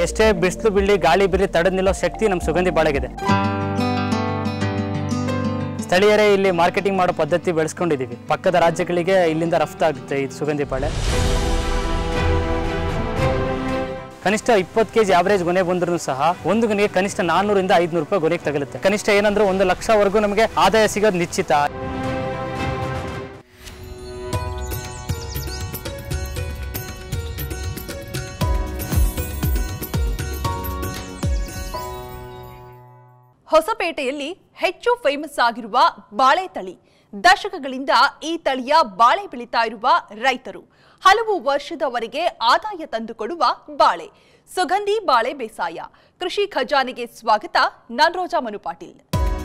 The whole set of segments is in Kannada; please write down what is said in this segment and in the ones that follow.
ಎಷ್ಟೇ ಬಿಸಿಲು ಬೀಳಿ ಗಾಳಿ ಬೀಳಿ ತಡೆದು ನಿಲ್ಲೋ ಶಕ್ತಿ ನಮ್ಮ ಸುಗಂಧಿ ಬಾಳೆಗಿದೆ ಸ್ಥಳೀಯರೇ ಇಲ್ಲಿ ಮಾರ್ಕೆಟಿಂಗ್ ಮಾಡೋ ಪದ್ಧತಿ ಬೆಳೆಸ್ಕೊಂಡಿದ್ದೀವಿ ಪಕ್ಕದ ರಾಜ್ಯಗಳಿಗೆ ಇಲ್ಲಿಂದ ರಫ್ತಾಗುತ್ತೆ ಈ ಸುಗಂಧಿ ಬಾಳೆ ಕನಿಷ್ಠ ಇಪ್ಪತ್ತು ಕೆಜಿ ಆವರೇಜ್ ಗೊನೆ ಬಂದ್ರೂ ಸಹ ಒಂದು ಗೊನೆಗೆ ಕನಿಷ್ಠ ನಾನ್ನೂರಿಂದ ಐದುನೂರು ರೂಪಾಯಿ ಗೊನೆಗೆ ತಗಲುತ್ತೆ ಕನಿಷ್ಠ ಏನಂದ್ರೆ ಒಂದು ಲಕ್ಷವರೆಗೂ ನಮಗೆ ಆದಾಯ ಸಿಗೋದು ನಿಶ್ಚಿತ ಹೊಸಪೇಟೆಯಲ್ಲಿ ಹೆಚ್ಚು ಫೇಮಸ್ ಆಗಿರುವ ಬಾಳೆ ತಳಿ ದಶಕಗಳಿಂದ ಈ ತಳಿಯ ಬಾಳೆ ಬೆಳೀತಾ ಇರುವ ರೈತರು ಹಲವು ವರ್ಷದವರೆಗೆ ಆದಾಯ ತಂದುಕೊಡುವ ಬಾಳೆ ಸುಗಂಧಿ ಬಾಳೆ ಬೇಸಾಯ ಕೃಷಿ ಖಜಾನೆಗೆ ಸ್ವಾಗತ ನಾನ್ ರೋಜಾ ಮನು ಪಾಟೀಲ್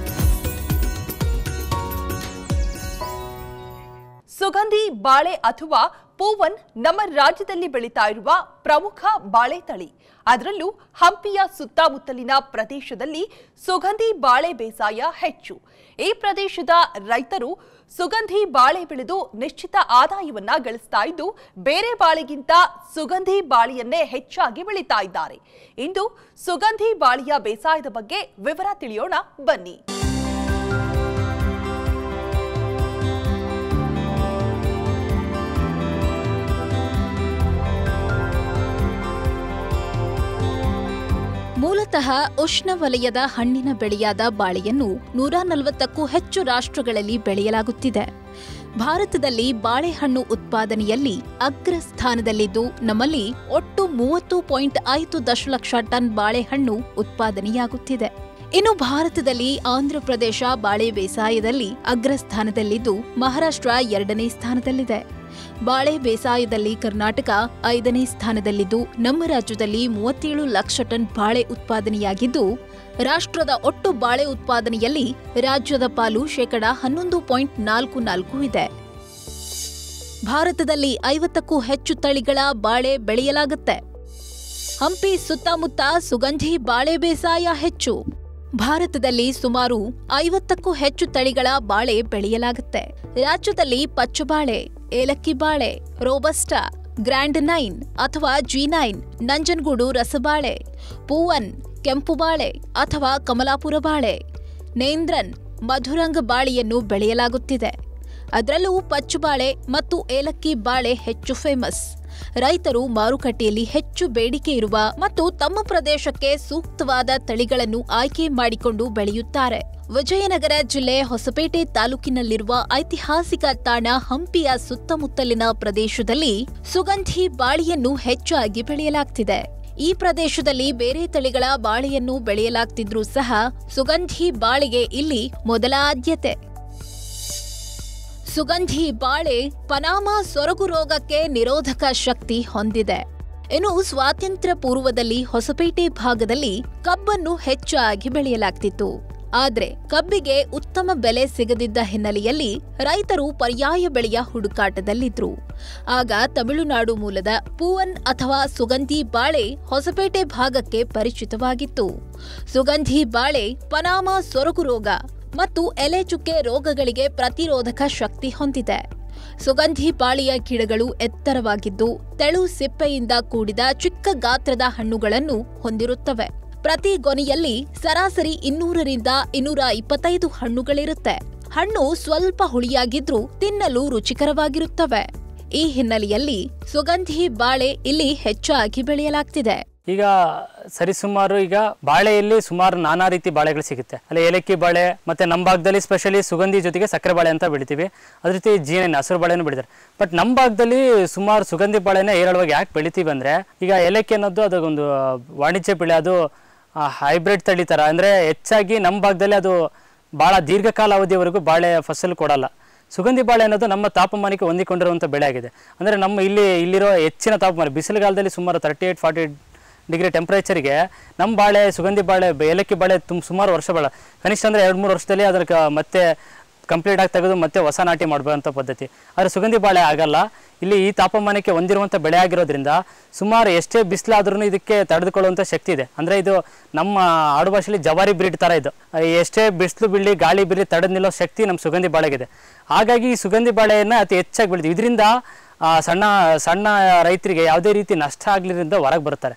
ಸುಗಂಧಿ ಬಾಳೆ ಅಥವಾ ಪೂವನ್ ನಮ್ಮ ರಾಜ್ಯದಲ್ಲಿ ಬೆಳೀತಾ ಇರುವ ಪ್ರಮುಖ ಬಾಳೆ ತಳಿ ಅದರಲ್ಲೂ ಹಂಪಿಯ ಸುತ್ತಮುತ್ತಲಿನ ಪ್ರದೇಶದಲ್ಲಿ ಸುಗಂಧಿ ಬಾಳೆ ಬೇಸಾಯ ಹೆಚ್ಚು ಈ ಪ್ರದೇಶದ ರೈತರು ಸುಗಂಧಿ ಬಾಳೆ ಬೆಳೆದು ನಿಶ್ಚಿತ ಆದಾಯವನ್ನ ಗಳಿಸ್ತಾ ಇದ್ದು ಬೇರೆ ಬಾಳೆಗಿಂತ ಸುಗಂಧಿ ಬಾಳೆಯನ್ನೇ ಹೆಚ್ಚಾಗಿ ಬೆಳೀತಾ ಇದ್ದಾರೆ ಇಂದು ಸುಗಂಧಿ ಬಾಳೆಯ ಬೇಸಾಯದ ಬಗ್ಗೆ ವಿವರ ತಿಳಿಯೋಣ ಬನ್ನಿ ಮೂಲತಃ ಉಷ್ಣವಲಯದ ಹಣ್ಣಿನ ಬೆಳೆಯಾದ ಬಾಳೆಯನ್ನು ನೂರ ನಲವತ್ತಕ್ಕೂ ಹೆಚ್ಚು ರಾಷ್ಟ್ರಗಳಲ್ಲಿ ಬೆಳೆಯಲಾಗುತ್ತಿದೆ ಭಾರತದಲ್ಲಿ ಬಾಳೆಹಣ್ಣು ಉತ್ಪಾದನೆಯಲ್ಲಿ ಅಗ್ರ ಸ್ಥಾನದಲ್ಲಿದ್ದು ನಮ್ಮಲ್ಲಿ ಒಟ್ಟು ಮೂವತ್ತು ಪಾಯಿಂಟ್ ಐದು ದಶಲಕ್ಷ ಟನ್ ಬಾಳೆಹಣ್ಣು ಉತ್ಪಾದನೆಯಾಗುತ್ತಿದೆ ಇನ್ನು ಭಾರತದಲ್ಲಿ ಆಂಧ್ರಪ್ರದೇಶ ಬಾಳೆ ಬೇಸಾಯದಲ್ಲಿ ಅಗ್ರ ಸ್ಥಾನದಲ್ಲಿದ್ದು ಮಹಾರಾಷ್ಟ್ರ ಎರಡನೇ ಸ್ಥಾನದಲ್ಲಿದೆ ಬಾಳೆ ಬೇಸಾಯದಲ್ಲಿ ಕರ್ನಾಟಕ ಐದನೇ ಸ್ಥಾನದಲ್ಲಿದ್ದು ನಮ್ಮ ರಾಜ್ಯದಲ್ಲಿ ಮೂವತ್ತೇಳು ಲಕ್ಷ ಟನ್ ಬಾಳೆ ಉತ್ಪಾದನೆಯಾಗಿದ್ದು ರಾಷ್ಟ್ರದ ಒಟ್ಟು ಬಾಳೆ ಉತ್ಪಾದನೆಯಲ್ಲಿ ರಾಜ್ಯದ ಪಾಲು ಶೇಕಡ ಹನ್ನೊಂದು ಪಾಯಿಂಟ್ ನಾಲ್ಕು ನಾಲ್ಕು ಇದೆ ಭಾರತದಲ್ಲಿ ಐವತ್ತಕ್ಕೂ ಹೆಚ್ಚು ತಳಿಗಳ ಬಾಳೆ ಬೆಳೆಯಲಾಗುತ್ತೆ ಹಂಪಿ ಸುತ್ತಮುತ್ತ ಸುಗಂಧಿ ಬಾಳೆ ಬೇಸಾಯ ಹೆಚ್ಚು ಭಾರತದಲ್ಲಿ ಸುಮಾರು ಐವತ್ತಕ್ಕೂ ಹೆಚ್ಚು ತಳಿಗಳ ಬಾಳೆ ಬೆಳೆಯಲಾಗುತ್ತೆ ರಾಜ್ಯದಲ್ಲಿ ಪಚ್ಚಬಾಳೆ ಏಲಕ್ಕಿ ಬಾಳೆ ರೋಬಸ್ಟಾ ಗ್ರ್ಯಾಂಡ್ ನೈನ್ ಅಥವಾ ಜಿ ನೈನ್ ನಂಜನಗೂಡು ರಸಬಾಳೆ ಪೂವನ್ ಕೆಂಪು ಬಾಳೆ ಅಥವಾ ಕಮಲಾಪುರ ಬಾಳೆ ನೇಂದ್ರನ್ ಮಧುರಂಗ ಬಾಳೆಯನ್ನು ಬೆಳೆಯಲಾಗುತ್ತಿದೆ ಅದರಲ್ಲೂ ಪಚ್ಚುಬಾಳೆ ಮತ್ತು ಏಲಕ್ಕಿ ಬಾಳೆ ಹೆಚ್ಚು ಫೇಮಸ್ ರೈತರು ಮಾರುಕಟ್ಟೆಯಲ್ಲಿ ಹೆಚ್ಚು ಬೇಡಿಕೆ ಇರುವ ಮತ್ತು ತಮ್ಮ ಪ್ರದೇಶಕ್ಕೆ ಸೂಕ್ತವಾದ ತಳಿಗಳನ್ನು ಆಯ್ಕೆ ಮಾಡಿಕೊಂಡು ಬೆಳೆಯುತ್ತಾರೆ ವಿಜಯನಗರ ಜಿಲ್ಲೆ ಹೊಸಪೇಟೆ ತಾಲೂಕಿನಲ್ಲಿರುವ ಐತಿಹಾಸಿಕ ತಾಣ ಹಂಪಿಯ ಸುತ್ತಮುತ್ತಲಿನ ಪ್ರದೇಶದಲ್ಲಿ ಸುಗಂಧಿ ಬಾಳೆಯನ್ನು ಹೆಚ್ಚಾಗಿ ಬೆಳೆಯಲಾಗ್ತಿದೆ ಈ ಪ್ರದೇಶದಲ್ಲಿ ಬೇರೆ ತಳಿಗಳ ಬಾಳೆಯನ್ನು ಬೆಳೆಯಲಾಗ್ತಿದ್ರೂ ಸಹ ಸುಗಂಧಿ ಬಾಳೆಗೆ ಇಲ್ಲಿ ಮೊದಲ ಆದ್ಯತೆ ಸುಗಂಧಿ ಬಾಳೆ ಪನಾಮ ಸೊರಗು ರೋಗಕ್ಕೆ ನಿರೋಧಕ ಶಕ್ತಿ ಹೊಂದಿದೆ ಇನ್ನು ಸ್ವಾತಂತ್ರ್ಯ ಪೂರ್ವದಲ್ಲಿ ಹೊಸಪೇಟೆ ಭಾಗದಲ್ಲಿ ಕಬ್ಬನ್ನು ಹೆಚ್ಚಾಗಿ ಬೆಳೆಯಲಾಗ್ತಿತ್ತು ಆದ್ರೆ ಕಬ್ಬಿಗೆ ಉತ್ತಮ ಬೆಲೆ ಸಿಗದಿದ್ದ ಹಿನ್ನೆಲೆಯಲ್ಲಿ ರೈತರು ಪರ್ಯಾಯ ಬೆಳೆಯ ಹುಡುಕಾಟದಲ್ಲಿದ್ರು ಆಗ ತಮಿಳುನಾಡು ಮೂಲದ ಪೂವನ್ ಅಥವಾ ಸುಗಂಧಿ ಬಾಳೆ ಹೊಸಪೇಟೆ ಭಾಗಕ್ಕೆ ಪರಿಚಿತವಾಗಿತ್ತು ಸುಗಂಧಿ ಬಾಳೆ ಪನಾಮ ಸೊರಗು ರೋಗ ಮತ್ತು ಎಲೆ ಚುಕ್ಕೆ ರೋಗಗಳಿಗೆ ಪ್ರತಿರೋಧಕ ಶಕ್ತಿ ಹೊಂದಿದೆ ಸುಗಂಧಿ ಬಾಳೆಯ ಗಿಡಗಳು ಎತ್ತರವಾಗಿದ್ದು ತೆಳು ಸಿಪ್ಪೆಯಿಂದ ಕೂಡಿದ ಚಿಕ್ಕ ಗಾತ್ರದ ಹಣ್ಣುಗಳನ್ನು ಹೊಂದಿರುತ್ತವೆ ಪ್ರತಿ ಗೊನೆಯಲ್ಲಿ ಸರಾಸರಿ ಇನ್ನೂರರಿಂದ ಇನ್ನೂರ ಇಪ್ಪತ್ತೈದು ಹಣ್ಣುಗಳಿರುತ್ತೆ ಹಣ್ಣು ಸ್ವಲ್ಪ ಹುಳಿಯಾಗಿದ್ರೂ ತಿನ್ನಲು ರುಚಿಕರವಾಗಿರುತ್ತವೆ ಈ ಹಿನ್ನೆಲೆಯಲ್ಲಿ ಸುಗಂಧಿ ಬಾಳೆ ಇಲ್ಲಿ ಹೆಚ್ಚಾಗಿ ಬೆಳೆಯಲಾಗ್ತಿದೆ ಈಗ ಸರಿಸುಮಾರು ಈಗ ಬಾಳೆಯಲ್ಲಿ ಸುಮಾರು ನಾನಾ ರೀತಿ ಬಾಳೆಗಳು ಸಿಗುತ್ತೆ ಅಲ್ಲಿ ಏಲಕ್ಕಿ ಬಾಳೆ ಮತ್ತೆ ನಮ್ಮ ಭಾಗದಲ್ಲಿ ಸ್ಪೆಷಲಿ ಸುಗಂಧಿ ಜೊತೆಗೆ ಸಕ್ಕರೆ ಬಾಳೆ ಅಂತ ಬೆಳಿತೀವಿ ಅದೇ ರೀತಿ ಜೀನ ಹಸಿರು ಬಾಳೆನೂ ಬೆಳಿತಾರೆ ಬಟ್ ನಮ್ಮ ಭಾಗದಲ್ಲಿ ಸುಮಾರು ಸುಗಂಧಿ ಬಾಳೆನ ಏರಳವಾಗಿ ಯಾಕೆ ಬೆಳಿತೀವಿ ಅಂದರೆ ಈಗ ಏಲಕ್ಕಿ ಅನ್ನೋದು ಅದೊಂದು ವಾಣಿಜ್ಯ ಬೆಳೆ ಅದು ಹೈಬ್ರಿಡ್ ತಳಿ ಥರ ಅಂದರೆ ಹೆಚ್ಚಾಗಿ ನಮ್ಮ ಭಾಗದಲ್ಲಿ ಅದು ಭಾಳ ದೀರ್ಘಕಾಲ ಅವಧಿಯವರೆಗೂ ಬಾಳೆ ಫಸಲು ಕೊಡಲ್ಲ ಸುಗಂಧಿ ಬಾಳೆ ಅನ್ನೋದು ನಮ್ಮ ತಾಪಮಾನಕ್ಕೆ ಹೊಂದಿಕೊಂಡಿರುವಂಥ ಬೆಳೆ ಆಗಿದೆ ಅಂದರೆ ನಮ್ಮ ಇಲ್ಲಿ ಇಲ್ಲಿರೋ ಹೆಚ್ಚಿನ ತಾಪಮಾನ ಬಿಸಿಲುಗಾಲದಲ್ಲಿ ಸುಮಾರು ತರ್ಟಿ ಏಯ್ಟ್ ಫಾರ್ಟಿ ಡಿಗ್ರಿ ಟೆಂಪ್ರೇಚರ್ಗೆ ನಮ್ಮ ಬಾಳೆ ಸುಗಂಧಿ ಬಾಳೆ ಬ- ಏಲಕ್ಕಿ ಬಾಳೆ ತುಂಬ ಸುಮಾರು ವರ್ಷ ಬಾಳ ಕನಿಷ್ಠ ಅಂದರೆ ಎರಡು ಮೂರು ವರ್ಷದಲ್ಲಿ ಅದರ ಕ- ಮತ್ತೆ ಕಂಪ್ಲೀಟ್ ಆಗಿ ತೆಗೆದು ಮತ್ತೆ ಹೊಸ ನಾಟಿ ಮಾಡುವಂಥ ಪದ್ಧತಿ ಆದರೆ ಸುಗಂಧಿ ಬಾಳೆ ಆಗಲ್ಲ ಇಲ್ಲಿ ಈ ತಾಪಮಾನಕ್ಕೆ ಹೊಂದಿರುವಂಥ ಬೆಳೆ ಆಗಿರೋದ್ರಿಂದ ಸುಮಾರು ಎಷ್ಟೇ ಬಿಸಿಲಾದ್ರೂ ಇದಕ್ಕೆ ತಡೆದುಕೊಳ್ಳುವಂಥ ಶಕ್ತಿ ಇದೆ ಅಂದರೆ ಇದು ನಮ್ಮ ಆಡು ಭಾಷೆಯಲ್ಲಿ ಜವಾರಿ ಬ್ರೀಡ್ ಥರ ಇದು ಆ, ಎಷ್ಟೇ ಬಿಸಿಲು ಬೀಳಿ ಗಾಳಿ ಬೀಳಿ ತಡೆದು ನಿಲ್ಲೋ ಶಕ್ತಿ ನಮ್ಮ ಸುಗಂಧಿ ಬಾಳೆಗಿದೆ ಹಾಗಾಗಿ ಈ ಸುಗಂಧಿ ಬಾಳೆಯನ್ನು ಅತಿ ಹೆಚ್ಚಾಗಿ ಬೆಳಿತೀವಿ ಇದರಿಂದ ಆ, ಸಣ್ಣ ಸಣ್ಣ ರೈತರಿಗೆ ಯಾವುದೇ ರೀತಿ ನಷ್ಟ ಆಗ್ಲಿರಿಂದ ಹೊರಗೆ ಬರ್ತಾರೆ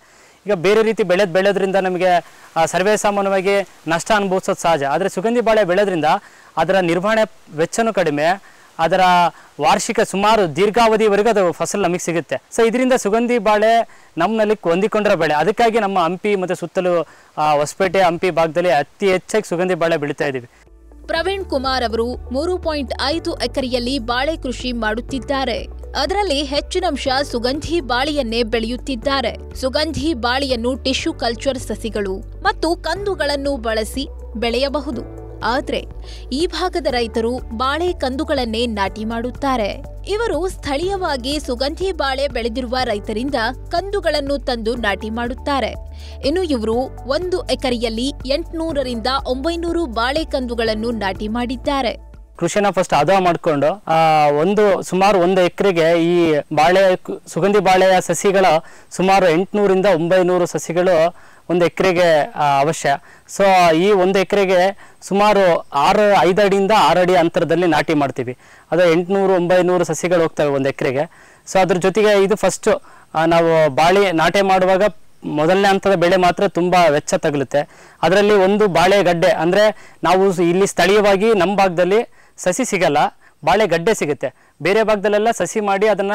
ಈಗ ಬೇರೆ ರೀತಿ ಬೆಳೆದ್ ಬೆಳೆಯೋದ್ರಿಂದ ನಮಗೆ ಆ, ಸರ್ವೇ ಸಾಮಾನ್ಯವಾಗಿ ನಷ್ಟ ಅನುಭವಿಸೋದು ಸಹಜ ಆದರೆ ಸುಗಂಧಿ ಬಾಳೆ ಬೆಳೆಯೋದ್ರಿಂದ ಅದರ ನಿರ್ವಹಣೆ ವೆಚ್ಚನೂ ಕಡಿಮೆ ಅದರ ವಾರ್ಷಿಕ ಸುಮಾರು ದೀರ್ಘಾವಧಿವರೆಗೂ ಅದು ಫಸಲು ನಮಗೆ ಸಿಗುತ್ತೆ ಸೊ ಇದರಿಂದ ಸುಗಂಧಿ ಬಾಳೆ ನಮ್ಮಲ್ಲಿ ಹೊಂದಿಕೊಂಡಿರೋ ಬೆಳೆ ಅದಕ್ಕಾಗಿ ನಮ್ಮ ಹಂಪಿ ಮತ್ತು ಸುತ್ತಲೂ ಆ, ಹೊಸಪೇಟೆ ಹಂಪಿ ಭಾಗದಲ್ಲಿ ಅತಿ ಹೆಚ್ಚಾಗಿ ಸುಗಂಧಿ ಬಾಳೆ ಬೆಳೀತಾ ಇದ್ದೀವಿ ಪ್ರವೀಣ್ ಕುಮಾರ್ ಅವರು ಮೂರು ಪಾಯಿಂಟ್ ಐದು ಎಕರೆಯಲ್ಲಿ ಬಾಳೆ ಕೃಷಿ ಮಾಡುತ್ತಿದ್ದಾರೆ ಅದರಲ್ಲಿ ಹೆಚ್ಚಿನಂಶ ಸುಗಂಧಿ ಬಾಳೆಯನ್ನೇ ಬೆಳೆಯುತ್ತಿದ್ದಾರೆ ಸುಗಂಧಿ ಬಾಳೆಯನ್ನು ಟಿಶ್ಯೂ ಕಲ್ಚರ್ ಸಸಿಗಳು ಮತ್ತು ಕಂದುಗಳನ್ನು ಬಳಸಿ ಬೆಳೆಯಬಹುದು ಆದ್ರೆ ಈ ಭಾಗದ ರೈತರು ಬಾಳೆ ಕಂದುಗಳನ್ನೇ ನಾಟಿ ಮಾಡುತ್ತಾರೆ ಇವರು ಸ್ಥಳೀಯವಾಗಿ ಸುಗಂಧಿ ಬಾಳೆ ಬೆಳೆದಿರುವ ರೈತರಿಂದ ಕಂದುಗಳನ್ನು ತಂದು ನಾಟಿ ಮಾಡುತ್ತಾರೆ ಇನ್ನು ಇವರು ಒಂದು ಎಕರೆಯಲ್ಲಿ ಎಂಟುನೂರರಿಂದ ಒಂಬೈನೂರು ಬಾಳೆ ಕಂದುಗಳನ್ನು ನಾಟಿ ಮಾಡಿದ್ದಾರೆ ಕೃಷಿನ ಫಸ್ಟ್ ಹದ ಮಾಡಿಕೊಂಡು ಒಂದು ಸುಮಾರು ಒಂದು ಎಕರೆಗೆ ಈ ಬಾಳೆ ಕು- ಸುಗಂಧಿ ಬಾಳೆಯ ಸಸಿಗಳ ಸುಮಾರು ಎಂಟುನೂರಿಂದ ಒಂಬೈನೂರು ಸಸಿಗಳು ಒಂದು ಎಕರೆಗೆ ಅವಶ್ಯ ಸೊ ಈ ಒಂದು ಎಕರೆಗೆ ಸುಮಾರು ಆರು ಐದು ಅಡಿಯಿಂದ ಆರು ಅಡಿ ಅಂತರದಲ್ಲಿ ನಾಟಿ ಮಾಡ್ತೀವಿ ಅದು ಎಂಟುನೂರು ಒಂಬೈನೂರು ಸಸಿಗಳು ಹೋಗ್ತವೆ ಒಂದು ಎಕರೆಗೆ ಸೊ ಅದ್ರ ಜೊತೆಗೆ ಇದು ಫಸ್ಟು ನಾವು ಬಾಳೆ ನಾಟಿ ಮಾಡುವಾಗ ಮೊದಲನೇ ಹಂತದ ಬೆಳೆ ಮಾತ್ರ ತುಂಬ ವೆಚ್ಚ ತಗಲುತ್ತೆ ಅದರಲ್ಲಿ ಒಂದು ಬಾಳೆಗಡ್ಡೆ ಅಂದರೆ ನಾವು ಸ್- ಇಲ್ಲಿ ಸ್ಥಳೀಯವಾಗಿ ನಮ್ಮ ಭಾಗದಲ್ಲಿ ಸಸಿ ಸಿಗಲ್ಲ ಬಾಳೆಗಡ್ಡೆ ಸಿಗುತ್ತೆ ಬೇರೆ ಭಾಗದಲ್ಲೆಲ್ಲ ಸಸಿ ಮಾಡಿ ಅದನ್ನು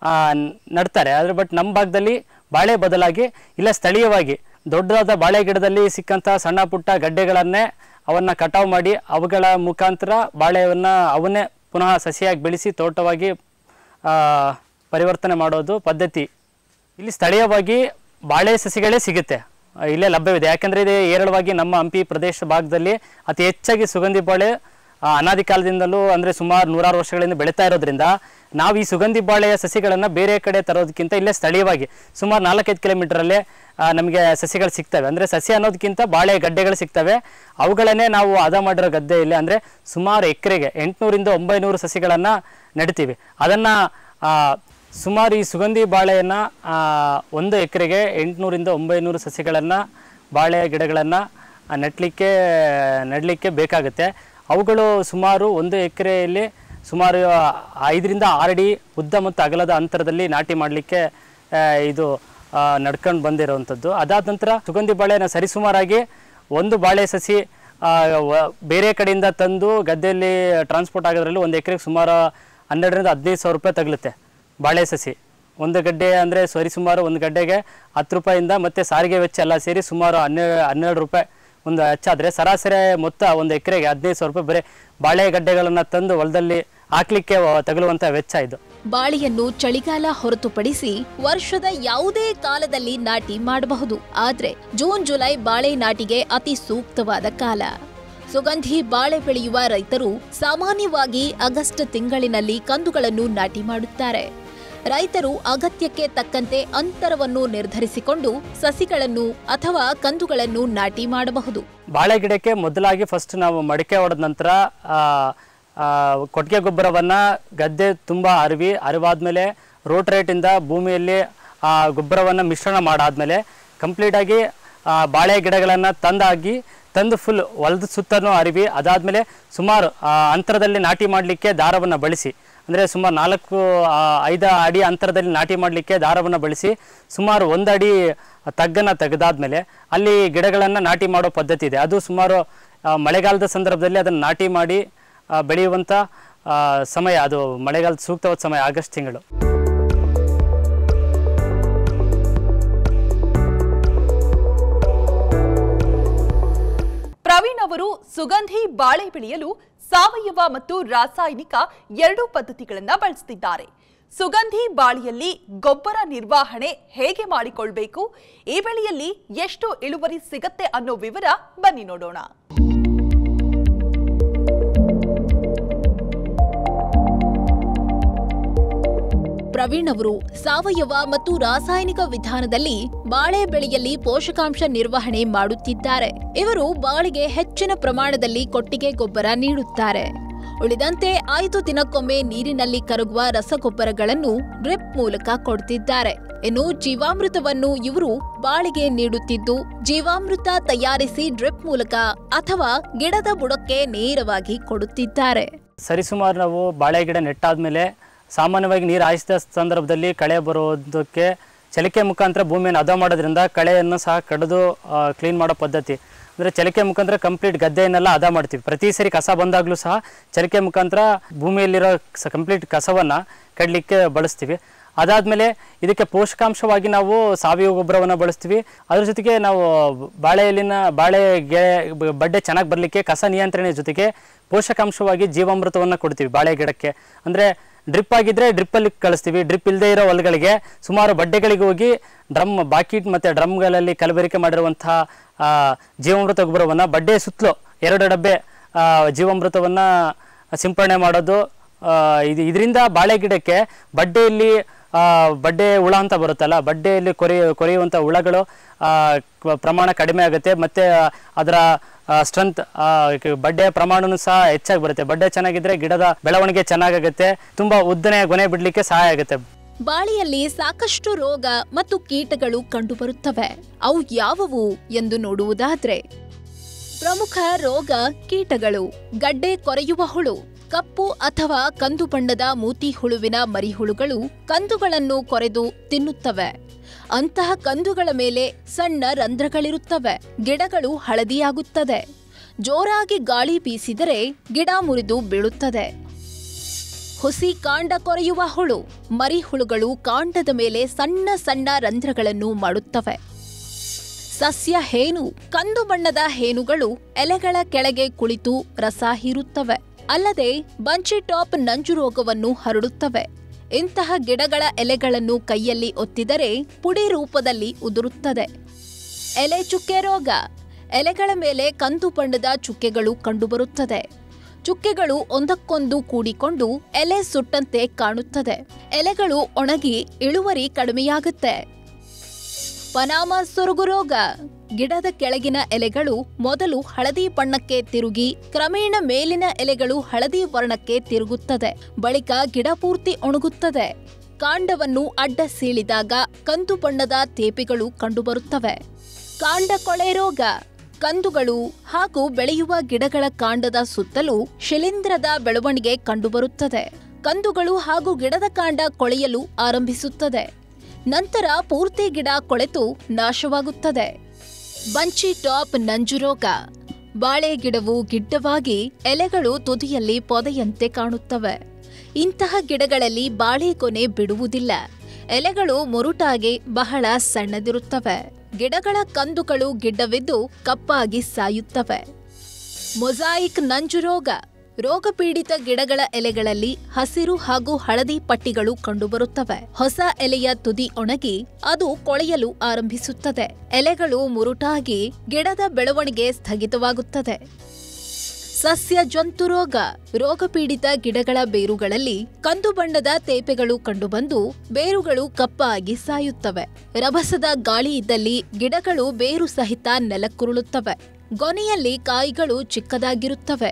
ನಡ್ತಾರೆ ಆದರೆ ಬಟ್ ನಮ್ಮ ಭಾಗದಲ್ಲಿ ಬಾಳೆ ಬದಲಾಗಿ ಇಲ್ಲ ಸ್ಥಳೀಯವಾಗಿ ದೊಡ್ಡದಾದ ಬಾಳೆ ಗಿಡದಲ್ಲಿ ಸಿಕ್ಕಂಥ ಸಣ್ಣ ಪುಟ್ಟ ಗಡ್ಡೆಗಳನ್ನೇ ಅವನ್ನು ಕಟಾವು ಮಾಡಿ ಅವುಗಳ ಮುಖಾಂತರ ಬಾಳೆಯನ್ನು ಅವನ್ನೇ ಪುನಃ ಸಸಿಯಾಗಿ ಬೆಳೆಸಿ ತೋಟವಾಗಿ ಆ, ಪರಿವರ್ತನೆ ಮಾಡೋದು ಪದ್ಧತಿ ಇಲ್ಲಿ ಸ್ಥಳೀಯವಾಗಿ ಬಾಳೆ ಸಸಿಗಳೇ ಸಿಗುತ್ತೆ ಆ, ಇಲ್ಲೇ ಲಭ್ಯವಿದೆ ಯಾಕಂದರೆ ಇದು ಹೇರಳವಾಗಿ ನಮ್ಮ ಹಂಪಿ ಪ್ರದೇಶ ಭಾಗದಲ್ಲಿ ಅತಿ ಹೆಚ್ಚಾಗಿ ಸುಗಂಧಿ ಬಾಳೆ ಆ, ಅನಾದಿ ಕಾಲದಿಂದಲೂ ಅಂದರೆ ಸುಮಾರು ನೂರಾರು ವರ್ಷಗಳಿಂದ ಬೆಳೀತಾ ಇರೋದ್ರಿಂದ ನಾವು ಈ ಸುಗಂಧಿ ಬಾಳೆಯ ಸಸಿಗಳನ್ನು ಬೇರೆ ಕಡೆ ತರೋದಕ್ಕಿಂತ ಇಲ್ಲೇ ಸ್ಥಳೀಯವಾಗಿ ಸುಮಾರು ನಾಲ್ಕೈದು ಕಿಲೋಮೀಟರಲ್ಲೇ ನಮಗೆ ಸಸಿಗಳು ಸಿಗ್ತವೆ ಅಂದರೆ ಸಸಿ ಅನ್ನೋದಕ್ಕಿಂತ ಬಾಳೆ ಗಡ್ಡೆಗಳು ಸಿಗ್ತವೆ ಅವುಗಳನ್ನೇ ನಾವು ಹದ ಮಾಡಿರೋ ಗದ್ದೆಯಲ್ಲಿ ಅಂದರೆ ಸುಮಾರು ಎಕರೆಗೆ ಎಂಟುನೂರಿಂದ ಒಂಬೈನೂರು ಸಸಿಗಳನ್ನು ನೆಡ್ತೀವಿ ಅದನ್ನು ಸುಮಾರು ಈ ಸುಗಂಧಿ ಬಾಳೆಯನ್ನು ಒಂದು ಎಕರೆಗೆ ಎಂಟುನೂರಿಂದ ಒಂಬೈನೂರು ಸಸಿಗಳನ್ನು ಬಾಳೆ ಗಿಡಗಳನ್ನು ನೆಡಲಿಕ್ಕೆ ನೆಡಲಿಕ್ಕೆ ಬೇಕಾಗುತ್ತೆ ಅವುಗಳು ಸುಮಾರು ಒಂದು ಎಕರೆಯಲ್ಲಿ ಸುಮಾರು ಐದರಿಂದ ಆರು ಅಡಿ ಉದ್ದ ಮತ್ತು ಅಗಲದ ಅಂತರದಲ್ಲಿ ನಾಟಿ ಮಾಡಲಿಕ್ಕೆ ಇದು ನಡ್ಕೊಂಡು ಬಂದಿರೋವಂಥದ್ದು ಅದಾದ ನಂತರ ಸುಗಂಧಿ ಬಾಳೆನ ಸರಿಸುಮಾರಾಗಿ ಒಂದು ಬಾಳೆ ಸಸಿ ಆ, ವ- ಬೇರೆ ಕಡೆಯಿಂದ ತಂದು ಗದ್ದೆಯಲ್ಲಿ ಟ್ರಾನ್ಸ್ಪೋರ್ಟ್ ಆಗೋದ್ರಲ್ಲಿ ಒಂದು ಎಕರೆಗೆ ಸುಮಾರು ಹನ್ನೆರಡರಿಂದ ಹದಿನೈದು ಸಾವಿರ ರೂಪಾಯಿ ತಗಲುತ್ತೆ ಬಾಳೆ ಸಸಿ ಒಂದು ಗಡ್ಡೆ ಅಂದರೆ ಸರಿಸುಮಾರು ಒಂದು ಗಡ್ಡೆಗೆ ಹತ್ತು ರೂಪಾಯಿಂದ ಮತ್ತು ಸಾರಿಗೆ ವೆಚ್ಚ ಎಲ್ಲ ಸೇರಿ ಸುಮಾರು ಹನ್ನೆರಡು ಹನ್ನೆರಡು ರೂಪಾಯಿ ಒಂದು ಹೆಚ್ಚಾದರೆ ಸರಾಸರಿ ಮೊತ್ತ ಒಂದು ಎಕರೆಗೆ ಹದಿನೈದು ಸಾವಿರ ರೂಪಾಯಿ ಬರೀ ಬಾಳೆ ಗಡ್ಡೆಗಳನ್ನು ತಂದು ಹೊಲದಲ್ಲಿ ಹಾಕ್ಲಿಕ್ಕೆ ವ- ತಗಲುವಂಥ ವೆಚ್ಚ ಇದು ಬಾಳೆಯನ್ನು ಚಳಿಗಾಲ ಹೊರತುಪಡಿಸಿ ವರ್ಷದ ಯಾವುದೇ ಕಾಲದಲ್ಲಿ ನಾಟಿ ಮಾಡಬಹುದು ಆದ್ರೆ ಜೂನ್ ಜುಲೈ ಬಾಳೆ ನಾಟಿಗೆ ಅತಿ ಸೂಕ್ತವಾದ ಕಾಲ ಸುಗಂಧಿ ಬಾಳೆ ಬೆಳೆಯುವ ರೈತರು ಸಾಮಾನ್ಯವಾಗಿ ಆಗಸ್ಟ್ ತಿಂಗಳಿನಲ್ಲಿ ಕಂದುಗಳನ್ನು ನಾಟಿ ಮಾಡುತ್ತಾರೆ ರೈತರು ಅಗತ್ಯಕ್ಕೆ ತಕ್ಕಂತೆ ಅಂತರವನ್ನು ನಿರ್ಧರಿಸಿಕೊಂಡು ಸಸಿಗಳನ್ನು ಅಥವಾ ಕಂದುಗಳನ್ನು ನಾಟಿ ಮಾಡಬಹುದು ಬಾಳೆ ಗಿಡಕ್ಕೆ ಮೊದಲಾಗಿ ಫಸ್ಟ್ ನಾವು ಮಡಿಕೆ ಹೊಡೆದ ನಂತರ ಆ, ಆ, ಕೊಟ್ಟಿಗೆ ಗೊಬ್ಬರವನ್ನು ಗದ್ದೆ ತುಂಬ ಅರಿವಿ ಅರಿವಾದ್ಮೇಲೆ ರೋಟ್ ರೇಟಿಂದ ಭೂಮಿಯಲ್ಲಿ ಆ ಗೊಬ್ಬರವನ್ನು ಮಿಶ್ರಣ ಮಾಡಾದ್ಮೇಲೆ ಕಂಪ್ಲೀಟಾಗಿ ಆ, ಬಾಳೆ ಗಿಡಗಳನ್ನು ತಂದಾಗಿ ತಂದು ಫುಲ್ ಹೊಲದ ಸುತ್ತನೂ ಅರಿವಿ ಅದಾದಮೇಲೆ ಸುಮಾರು ಆ, ಅಂತರದಲ್ಲಿ ನಾಟಿ ಮಾಡಲಿಕ್ಕೆ ದಾರವನ್ನು ಬಳಸಿ ಅಂದರೆ ಸುಮಾರು ನಾಲ್ಕು ಆ, ಐದು ಅಡಿ ಅಂತರದಲ್ಲಿ ನಾಟಿ ಮಾಡಲಿಕ್ಕೆ ದಾರವನ್ನು ಬಳಸಿ ಸುಮಾರು ಒಂದು ಅಡಿ ತಗ್ಗನ್ನು ತೆಗೆದಾದ್ಮೇಲೆ ಅಲ್ಲಿ ಗಿಡಗಳನ್ನು ನಾಟಿ ಮಾಡೋ ಪದ್ಧತಿ ಇದೆ ಅದು ಸುಮಾರು ಆ, ಮಳೆಗಾಲದ ಸಂದರ್ಭದಲ್ಲಿ ಅದನ್ನು ನಾಟಿ ಮಾಡಿ ಆ, ಬೆಳೆಯುವಂಥ ಆ, ಸಮಯ ಅದು ಮಳೆಗಾಲದ ಸೂಕ್ತವಾದ ಸಮಯ ಆಗಸ್ಟ್ ತಿಂಗಳು ಪ್ರವೀಣ್ ಅವರು ಸುಗಂಧಿ ಬಾಳೆ ಬೆಳೆಯಲು ಸಾವಯವ ಮತ್ತು ರಾಸಾಯನಿಕ ಎರಡೂ ಪದ್ಧತಿಗಳನ್ನ ಬಳಸುತ್ತಿದ್ದಾರೆ ಸುಗಂಧಿ ಬಾಳೆಯಲ್ಲಿ ಗೊಬ್ಬರ ನಿರ್ವಹಣೆ ಹೇಗೆ ಮಾಡಿಕೊಳ್ಬೇಕು ಈ ಬೆಳೆಯಲ್ಲಿ ಎಷ್ಟು ಇಳುವರಿ ಸಿಗತ್ತೆ ಅನ್ನೋ ವಿವರ ಬನ್ನಿ ನೋಡೋಣ ಪ್ರವೀಣ್ ಅವರು ಸಾವಯವ ಮತ್ತು ರಾಸಾಯನಿಕ ವಿಧಾನದಲ್ಲಿ ಬಾಳೆ ಬೆಳೆಯಲ್ಲಿ ಪೋಷಕಾಂಶ ನಿರ್ವಹಣೆ ಮಾಡುತ್ತಿದ್ದಾರೆ ಇವರು ಬಾಳೆಗೆ ಹೆಚ್ಚಿನ ಪ್ರಮಾಣದಲ್ಲಿ ಕೊಟ್ಟಿಗೆ ಗೊಬ್ಬರ ನೀಡುತ್ತಾರೆ ಉಳಿದಂತೆ ಐದು ದಿನಕ್ಕೊಮ್ಮೆ ನೀರಿನಲ್ಲಿ ಕರಗುವ ರಸಗೊಬ್ಬರಗಳನ್ನು ಡ್ರಿಪ್ ಮೂಲಕ ಕೊಡ್ತಿದ್ದಾರೆ ಇನ್ನು ಜೀವಾಮೃತವನ್ನು ಇವರು ಬಾಳೆಗೆ ನೀಡುತ್ತಿದ್ದು ಜೀವಾಮೃತ ತಯಾರಿಸಿ ಡ್ರಿಪ್ ಮೂಲಕ ಅಥವಾ ಗಿಡದ ಬುಡಕ್ಕೆ ನೇರವಾಗಿ ಕೊಡುತ್ತಿದ್ದಾರೆ ಸರಿಸುಮಾರು ನಾವು ಬಾಳೆ ಗಿಡ ನೆಟ್ಟಾದ್ಮೇಲೆ ಸಾಮಾನ್ಯವಾಗಿ ನೀರು ಹಾಯಿಸಿದ ಸಂದರ್ಭದಲ್ಲಿ ಕಳೆ ಬರೋದಕ್ಕೆ ಚಲಿಕೆ ಮುಖಾಂತರ ಭೂಮಿಯನ್ನು ಹದ ಮಾಡೋದ್ರಿಂದ ಕಳೆಯನ್ನು ಸಹ ಕಡಿದು ಕ್ಲೀನ್ ಮಾಡೋ ಪದ್ಧತಿ ಅಂದರೆ ಚಲಿಕೆ ಮುಖಾಂತರ ಕಂಪ್ಲೀಟ್ ಗದ್ದೆಯನ್ನೆಲ್ಲ ಹದ ಮಾಡ್ತೀವಿ ಪ್ರತಿ ಸರಿ ಕಸ ಬಂದಾಗಲೂ ಸಹ ಚಲಿಕೆ ಮುಖಾಂತರ ಭೂಮಿಯಲ್ಲಿರೋ ಸ ಕಂಪ್ಲೀಟ್ ಕಸವನ್ನು ಕಡಲಿಕ್ಕೆ ಬಳಸ್ತೀವಿ ಅದಾದಮೇಲೆ ಇದಕ್ಕೆ ಪೋಷಕಾಂಶವಾಗಿ ನಾವು ಸಾವಯವ ಗೊಬ್ಬರವನ್ನು ಬಳಸ್ತೀವಿ ಅದ್ರ ಜೊತೆಗೆ ನಾವು ಬಾಳೆಯಲ್ಲಿನ ಬಾಳೆ ಗೆ ಬ- ಬಡ್ಡೆ ಚೆನ್ನಾಗಿ ಬರಲಿಕ್ಕೆ ಕಸ ನಿಯಂತ್ರಣೆ ಜೊತೆಗೆ ಪೋಷಕಾಂಶವಾಗಿ ಜೀವಾಮೃತವನ್ನು ಕೊಡ್ತೀವಿ ಬಾಳೆ ಗಿಡಕ್ಕೆ ಅಂದರೆ ಡ್ರಿಪ್ ಆಗಿದ್ರೆ ಡ್ರಿಪ್ಪಲ್ಲಿ ಕಳಿಸ್ತೀವಿ ಡ್ರಿಪ್ ಇಲ್ಲದೆ ಇರೋ ಹೊಲಗಳಿಗೆ ಸುಮಾರು ಬಡ್ಡೆಗಳಿಗೆ ಹೋಗಿ ಡ್ರಮ್ ಬಾಕಿಟ್ ಮತ್ತು ಡ್ರಮ್ಗಳಲ್ಲಿ ಕಲಬೆರಿಕೆ ಮಾಡಿರುವಂತಹ ಆ, ಜೀವಾಮೃತ ಗೊಬ್ಬರವನ್ನು ಬಡ್ಡೆ ಸುತ್ತಲೂ ಎರಡು ಡಬ್ಬೆ ಆ, ಜೀವಾಮೃತವನ್ನು ಸಿಂಪರಣೆ ಮಾಡೋದು ಆ, ಇದು ಇದರಿಂದ ಬಾಳೆ ಗಿಡಕ್ಕೆ ಬಡ್ಡೆಯಲ್ಲಿ ಆ, ಬಡ್ಡೆ ಹುಳ ಅಂತ ಬರುತ್ತಲ್ಲ ಬಡ್ಡೆಯಲ್ಲಿ ಕೊರೆಯ ಕೊರೆಯುವಂಥ ಹುಳಗಳು ಆ, ಕ- ಪ್ರಮಾಣ ಕಡಿಮೆ ಆಗುತ್ತೆ ಮತ್ತು ಅದರ ಸ್ಟ್ರೆಂತ್ ಬಡ್ಡೆಯ ಪ್ರಮಾಣನೂ ಸಹ ಹೆಚ್ಚಾಗಿ ಬರುತ್ತೆ ಬಡ್ಡೆ ಚೆನ್ನಾಗಿದ್ರೆ ಗಿಡದ ಬೆಳವಣಿಗೆ ಚೆನ್ನಾಗಾಗುತ್ತೆ ತುಂಬ ಉದ್ದನೆಯ ಗೊನೆ ಬಿಡಲಿಕ್ಕೆ ಸಹಾಯ ಆಗುತ್ತೆ ಬಾಳೆಯಲ್ಲಿ ಸಾಕಷ್ಟು ರೋಗ ಮತ್ತು ಕೀಟಗಳು ಕಂಡುಬರುತ್ತವೆ ಅವು ಯಾವುವು ಎಂದು ನೋಡುವುದಾದ್ರೆ ಪ್ರಮುಖ ರೋಗ ಕೀಟಗಳು ಗಡ್ಡೆ ಕೊರೆಯುವ ಹುಳು ಕಪ್ಪು ಅಥವಾ ಕಂದು ಬಣ್ಣದ ಮೂತಿ ಹುಳುವಿನ ಮರಿಹುಳುಗಳು ಕಂದುಗಳನ್ನು ಕೊರೆದು ತಿನ್ನುತ್ತವೆ ಅಂತಹ ಕಂದುಗಳ ಮೇಲೆ ಸಣ್ಣ ರಂಧ್ರಗಳಿರುತ್ತವೆ ಗಿಡಗಳು ಹಳದಿಯಾಗುತ್ತದೆ ಜೋರಾಗಿ ಗಾಳಿ ಬೀಸಿದರೆ ಗಿಡ ಮುರಿದು ಬೀಳುತ್ತದೆ ಹುಸಿ ಕಾಂಡ ಕೊರೆಯುವ ಹುಳು ಮರಿಹುಳುಗಳು ಕಾಂಡದ ಮೇಲೆ ಸಣ್ಣ ಸಣ್ಣ ರಂಧ್ರಗಳನ್ನು ಮಾಡುತ್ತವೆ ಸಸ್ಯ ಹೇನು ಕಂದು ಬಣ್ಣದ ಹೇನುಗಳು ಎಲೆಗಳ ಕೆಳಗೆ ಕುಳಿತು ರಸ ಹೀರುತ್ತವೆ ಅಲ್ಲದೆ ಬಂಚಿ ಟಾಪ್ ನಂಜು ರೋಗವನ್ನು ಹರಡುತ್ತವೆ ಇಂತಹ ಗಿಡಗಳ ಎಲೆಗಳನ್ನು ಕೈಯಲ್ಲಿ ಒತ್ತಿದರೆ ಪುಡಿ ರೂಪದಲ್ಲಿ ಉದುರುತ್ತದೆ ಎಲೆ ಚುಕ್ಕೆ ರೋಗ ಎಲೆಗಳ ಮೇಲೆ ಕಂದು ಬಣ್ಣದ ಚುಕ್ಕೆಗಳು ಕಂಡುಬರುತ್ತದೆ ಚುಕ್ಕೆಗಳು ಒಂದಕ್ಕೊಂದು ಕೂಡಿಕೊಂಡು ಎಲೆ ಸುಟ್ಟಂತೆ ಕಾಣುತ್ತದೆ ಎಲೆಗಳು ಒಣಗಿ ಇಳುವರಿ ಕಡಿಮೆಯಾಗುತ್ತೆ ಪನಾಮ ಸೊರಗು ರೋಗ ಗಿಡದ ಕೆಳಗಿನ ಎಲೆಗಳು ಮೊದಲು ಹಳದಿ ಬಣ್ಣಕ್ಕೆ ತಿರುಗಿ ಕ್ರಮೇಣ ಮೇಲಿನ ಎಲೆಗಳು ಹಳದಿ ವರ್ಣಕ್ಕೆ ತಿರುಗುತ್ತದೆ ಬಳಿಕ ಗಿಡ ಪೂರ್ತಿ ಒಣಗುತ್ತದೆ ಕಾಂಡವನ್ನು ಅಡ್ಡ ಸೀಳಿದಾಗ ಕಂದು ಬಣ್ಣದ ತೇಪೆಗಳು ಕಂಡುಬರುತ್ತವೆ ಕಾಂಡ ಕೊಳೆ ರೋಗ ಕಂದುಗಳು ಹಾಗೂ ಬೆಳೆಯುವ ಗಿಡಗಳ ಕಾಂಡದ ಸುತ್ತಲೂ ಶಿಲೀಂಧ್ರದ ಬೆಳವಣಿಗೆ ಕಂಡುಬರುತ್ತದೆ ಕಂದುಗಳು ಹಾಗೂ ಗಿಡದ ಕಾಂಡ ಕೊಳೆಯಲು ಆರಂಭಿಸುತ್ತದೆ ನಂತರ ಪೂರ್ತಿ ಗಿಡ ಕೊಳೆತು ನಾಶವಾಗುತ್ತದೆ ಬಂಚಿ ಟಾಪ್ ನಂಜು ರೋಗ ಬಾಳೆ ಗಿಡವು ಗಿಡ್ಡವಾಗಿ ಎಲೆಗಳು ತುದಿಯಲ್ಲಿ ಪೊದೆಯಂತೆ ಕಾಣುತ್ತವೆ ಇಂತಹ ಗಿಡಗಳಲ್ಲಿ ಬಾಳೆಗೊನೆ ಬಿಡುವುದಿಲ್ಲ ಎಲೆಗಳು ಮುರುಟಾಗಿ ಬಹಳ ಸಣ್ಣದಿರುತ್ತವೆ ಗಿಡಗಳ ಕಂದುಗಳು ಗಿಡ್ಡವಿದ್ದು ಕಪ್ಪಾಗಿ ಸಾಯುತ್ತವೆ ಮೊಸಾಯಿಕ್ ನಂಜು ರೋಗ ರೋಗಪೀಡಿತ ಗಿಡಗಳ ಎಲೆಗಳಲ್ಲಿ ಹಸಿರು ಹಾಗೂ ಹಳದಿ ಪಟ್ಟಿಗಳು ಕಂಡುಬರುತ್ತವೆ ಹೊಸ ಎಲೆಯ ತುದಿ ಒಣಗಿ ಅದು ಕೊಳೆಯಲು ಆರಂಭಿಸುತ್ತದೆ ಎಲೆಗಳು ಮುರುಟಾಗಿ ಗಿಡದ ಬೆಳವಣಿಗೆ ಸ್ಥಗಿತವಾಗುತ್ತದೆ ಸಸ್ಯ ಜಂತು ರೋಗ ರೋಗಪೀಡಿತ ಗಿಡಗಳ ಬೇರುಗಳಲ್ಲಿ ಕಂದು ಬಣ್ಣದ ತೇಪೆಗಳು ಕಂಡುಬಂದು ಬೇರುಗಳು ಕಪ್ಪಾಗಿ ಸಾಯುತ್ತವೆ ರಭಸದ ಗಾಳಿ ಇದ್ದಲ್ಲಿ ಗಿಡಗಳು ಬೇರು ಸಹಿತ ನೆಲಕ್ಕುರುಳುತ್ತವೆ ಗೊನೆಯಲ್ಲಿ ಕಾಯಿಗಳು ಚಿಕ್ಕದಾಗಿರುತ್ತವೆ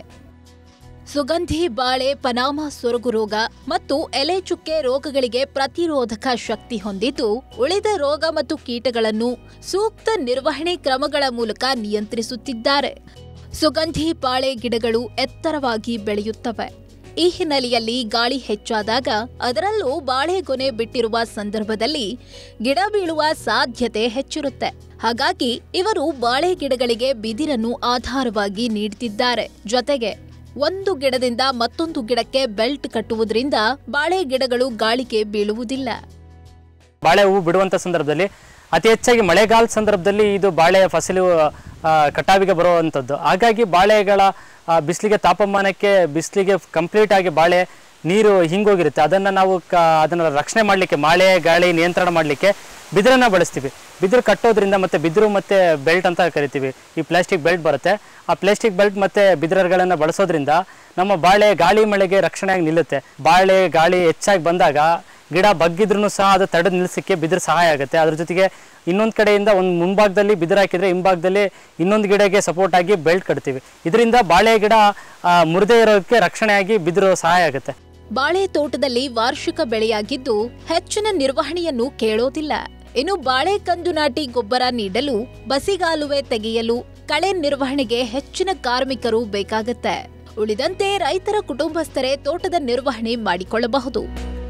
ಸುಗಂಧಿ ಬಾಳೆ ಪನಾಮ ಸೊರಗು ರೋಗ ಮತ್ತು ಎಲೆ ಚುಕ್ಕೆ ರೋಗಗಳಿಗೆ ಪ್ರತಿರೋಧಕ ಶಕ್ತಿ ಹೊಂದಿದ್ದು ಉಳಿದ ರೋಗ ಮತ್ತು ಕೀಟಗಳನ್ನು ಸೂಕ್ತ ನಿರ್ವಹಣೆ ಕ್ರಮಗಳ ಮೂಲಕ ನಿಯಂತ್ರಿಸುತ್ತಿದ್ದಾರೆ ಸುಗಂಧಿ ಬಾಳೆ ಗಿಡಗಳು ಎತ್ತರವಾಗಿ ಬೆಳೆಯುತ್ತವೆ ಈ ಹಿನ್ನೆಲೆಯಲ್ಲಿ ಗಾಳಿ ಹೆಚ್ಚಾದಾಗ ಅದರಲ್ಲೂ ಬಾಳೆಗೊನೆ ಬಿಟ್ಟಿರುವ ಸಂದರ್ಭದಲ್ಲಿ ಗಿಡ ಬೀಳುವ ಸಾಧ್ಯತೆ ಹೆಚ್ಚಿರುತ್ತೆ ಹಾಗಾಗಿ ಇವರು ಬಾಳೆ ಗಿಡಗಳಿಗೆ ಬಿದಿರನ್ನು ಆಧಾರವಾಗಿ ನೀಡುತ್ತಿದ್ದಾರೆ ಜೊತೆಗೆ ಒಂದು ಗಿಡದಿಂದ ಮತ್ತೊಂದು ಗಿಡಕ್ಕೆ ಬೆಲ್ಟ್ ಕಟ್ಟುವುದರಿಂದ ಬಾಳೆ ಗಿಡಗಳು ಗಾಳಿಗೆ ಬೀಳುವುದಿಲ್ಲ ಬಾಳೆ ಹೂವು ಬಿಡುವಂಥ ಸಂದರ್ಭದಲ್ಲಿ ಅತಿ ಹೆಚ್ಚಾಗಿ ಮಳೆಗಾಲ ಸಂದರ್ಭದಲ್ಲಿ ಇದು ಬಾಳೆ ಫಸಲು ಆ, ಕಟಾವಿಗೆ ಬರುವಂಥದ್ದು ಹಾಗಾಗಿ ಬಾಳೆಗಳ ಆ, ಬಿಸಿಲಿಗೆ ತಾಪಮಾನಕ್ಕೆ ಬಿಸಿಲಿಗೆ ಕಂಪ್ಲೀಟ್ ಆಗಿ ಬಾಳೆ ನೀರು ಹಿಂಗೋಗಿರುತ್ತೆ ಅದನ್ನು ನಾವು ಕ ಅದನ್ನು ರಕ್ಷಣೆ ಮಾಡಲಿಕ್ಕೆ ಮಳೆ ಗಾಳಿ ನಿಯಂತ್ರಣ ಮಾಡಲಿಕ್ಕೆ ಬಿದಿರನ್ನು ಬಳಸ್ತೀವಿ ಬಿದಿರು ಕಟ್ಟೋದ್ರಿಂದ ಮತ್ತು ಬಿದಿರು ಮತ್ತು ಬೆಲ್ಟ್ ಅಂತ ಕರಿತೀವಿ ಈ ಪ್ಲಾಸ್ಟಿಕ್ ಬೆಲ್ಟ್ ಬರುತ್ತೆ ಆ ಪ್ಲಾಸ್ಟಿಕ್ ಬೆಲ್ಟ್ ಮತ್ತು ಬಿದಿರುಗಳನ್ನು ಬಳಸೋದ್ರಿಂದ ನಮ್ಮ ಬಾಳೆ ಗಾಳಿ ಮಳೆಗೆ ರಕ್ಷಣೆಯಾಗಿ ನಿಲ್ಲುತ್ತೆ ಬಾಳೆ ಗಾಳಿ ಹೆಚ್ಚಾಗಿ ಬಂದಾಗ ಗಿಡ ಬಗ್ಗಿದ್ರೂ ಸಹ ಅದು ತಡೆದು ನಿಲ್ಲಿಸಕ್ಕೆ ಬಿದಿರು ಸಹಾಯ ಆಗುತ್ತೆ ಅದ್ರ ಜೊತೆಗೆ ಇನ್ನೊಂದು ಕಡೆಯಿಂದ ಒಂದು ಮುಂಭಾಗದಲ್ಲಿ ಬಿದಿರು ಹಾಕಿದ್ರೆ ಹಿಂಭಾಗದಲ್ಲಿ ಇನ್ನೊಂದು ಗಿಡಕ್ಕೆ ಸಪೋರ್ಟ್ ಆಗಿ ಬೆಲ್ಟ್ ಕಟ್ತೀವಿ ಇದರಿಂದ ಬಾಳೆ ಗಿಡ ಆ, ಮುರಿದೇ ಇರೋದಕ್ಕೆ ರಕ್ಷಣೆಯಾಗಿ ಬಿದಿರು ಸಹಾಯ ಆಗುತ್ತೆ ಬಾಳೆ ತೋಟದಲ್ಲಿ ವಾರ್ಷಿಕ ಬೆಳೆಯಾಗಿದ್ದು ಹೆಚ್ಚಿನ ನಿರ್ವಹಣೆಯನ್ನು ಕೇಳೋದಿಲ್ಲ ಇನ್ನು ಬಾಳೆ ಕಂದು ನಾಟಿ ಗೊಬ್ಬರ ನೀಡಲು ಬಸಿಗಾಲುವೆ ತೆಗೆಯಲು ಕಳೆ ನಿರ್ವಹಣೆಗೆ ಹೆಚ್ಚಿನ ಕಾರ್ಮಿಕರು ಬೇಕಾಗತ್ತೆ ಉಳಿದಂತೆ ರೈತರ ಕುಟುಂಬಸ್ಥರೇ ತೋಟದ ನಿರ್ವಹಣೆ ಮಾಡಿಕೊಳ್ಳಬಹುದು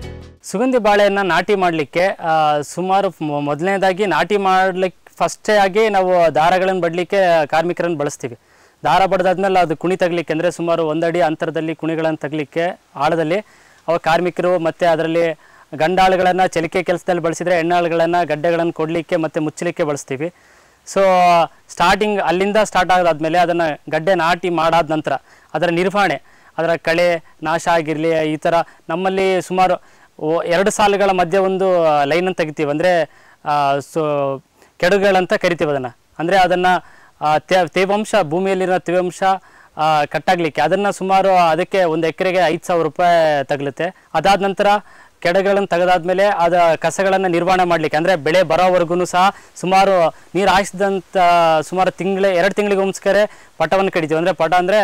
ಸುಗಂಧಿ ಬಾಳೆಯನ್ನು ನಾಟಿ ಮಾಡಲಿಕ್ಕೆ ಸುಮಾರು ಮೊ- ಮೊದಲನೇದಾಗಿ ನಾಟಿ ಮಾಡಲಿಕ್ಕೆ ಫಸ್ಟೇ ಆಗಿ ನಾವು ದಾರಗಳನ್ನು ಬಡಲಿಕ್ಕೆ ಕಾರ್ಮಿಕರನ್ನು ಬಳಸ್ತೀವಿ ದಾರ ಬಡ್ದಾದ್ಮೇಲೆ ಅದು ಕುಣಿ ತಗಲಿಕ್ಕೆ ಅಂದರೆ ಸುಮಾರು ಒಂದಡಿ ಅಂತರದಲ್ಲಿ ಕುಣಿಗಳನ್ನು ತಗಲಿಕ್ಕೆ ಆಳದಲ್ಲಿ ಅವ ಕಾರ್ಮಿಕರು ಮತ್ತು ಅದರಲ್ಲಿ ಗಂಡಾಳುಗಳನ್ನು ಚಲಿಕೆ ಕೆಲಸದಲ್ಲಿ ಬಳಸಿದರೆ ಹೆಣ್ಣಾಳುಗಳನ್ನು ಗಡ್ಡೆಗಳನ್ನು ಕೊಡಲಿಕ್ಕೆ ಮತ್ತು ಮುಚ್ಚಲಿಕ್ಕೆ ಬಳಸ್ತೀವಿ ಸೊ ಸ್ಟಾರ್ಟಿಂಗ್ ಅಲ್ಲಿಂದ ಸ್ಟಾರ್ಟ್ ಆದಾದ್ಮೇಲೆ ಅದನ್ನು ಗಡ್ಡೆ ನಾಟಿ ಮಾಡಾದ ನಂತರ ಅದರ ನಿರ್ವಹಣೆ ಅದರ ಕಳೆ ನಾಶ ಆಗಿರಲಿ ಈ ಥರ ನಮ್ಮಲ್ಲಿ ಸುಮಾರು ಓ- ಎರಡು ಸಾಲುಗಳ ಮಧ್ಯೆ ಒಂದು ಲೈನನ್ನು ತೆಗಿತೀವಿ ಅಂದರೆ ಸೊ ಕೆಡುಗಳಂತ ಕರಿತೀವಿ ಅದನ್ನು ಅಂದರೆ ಅದನ್ನು ತೇವಾಂಶ ಭೂಮಿಯಲ್ಲಿರೋ ತೇವಾಂಶ ಆ, ಕಟ್ಟಾಗ್ಲಿಕ್ಕೆ ಅದನ್ನು ಸುಮಾರು ಅದಕ್ಕೆ ಒಂದು ಎಕರೆಗೆ ಐದು ಸಾವಿರ ರೂಪಾಯಿ ತಗಲುತ್ತೆ ಅದಾದ ನಂತರ ಕೆಡಗಳನ್ನು ತೆಗೆದಾದ್ಮೇಲೆ ಅದ ಕಸಗಳನ್ನು ನಿರ್ವಹಣೆ ಮಾಡಲಿಕ್ಕೆ ಅಂದರೆ ಬೆಳೆ ಬರೋವರೆಗೂ ಸಹ ಸುಮಾರು ನೀರು ಹಾಯಿಸಿದಂಥ ಸುಮಾರು ತಿಂಗಳ ಎರಡು ತಿಂಗಳಿಗೊಮ್ಸ್ಕರ ಪಟವನ್ನು ಕಡಿತೀವಿ ಅಂದರೆ ಪಟ ಅಂದರೆ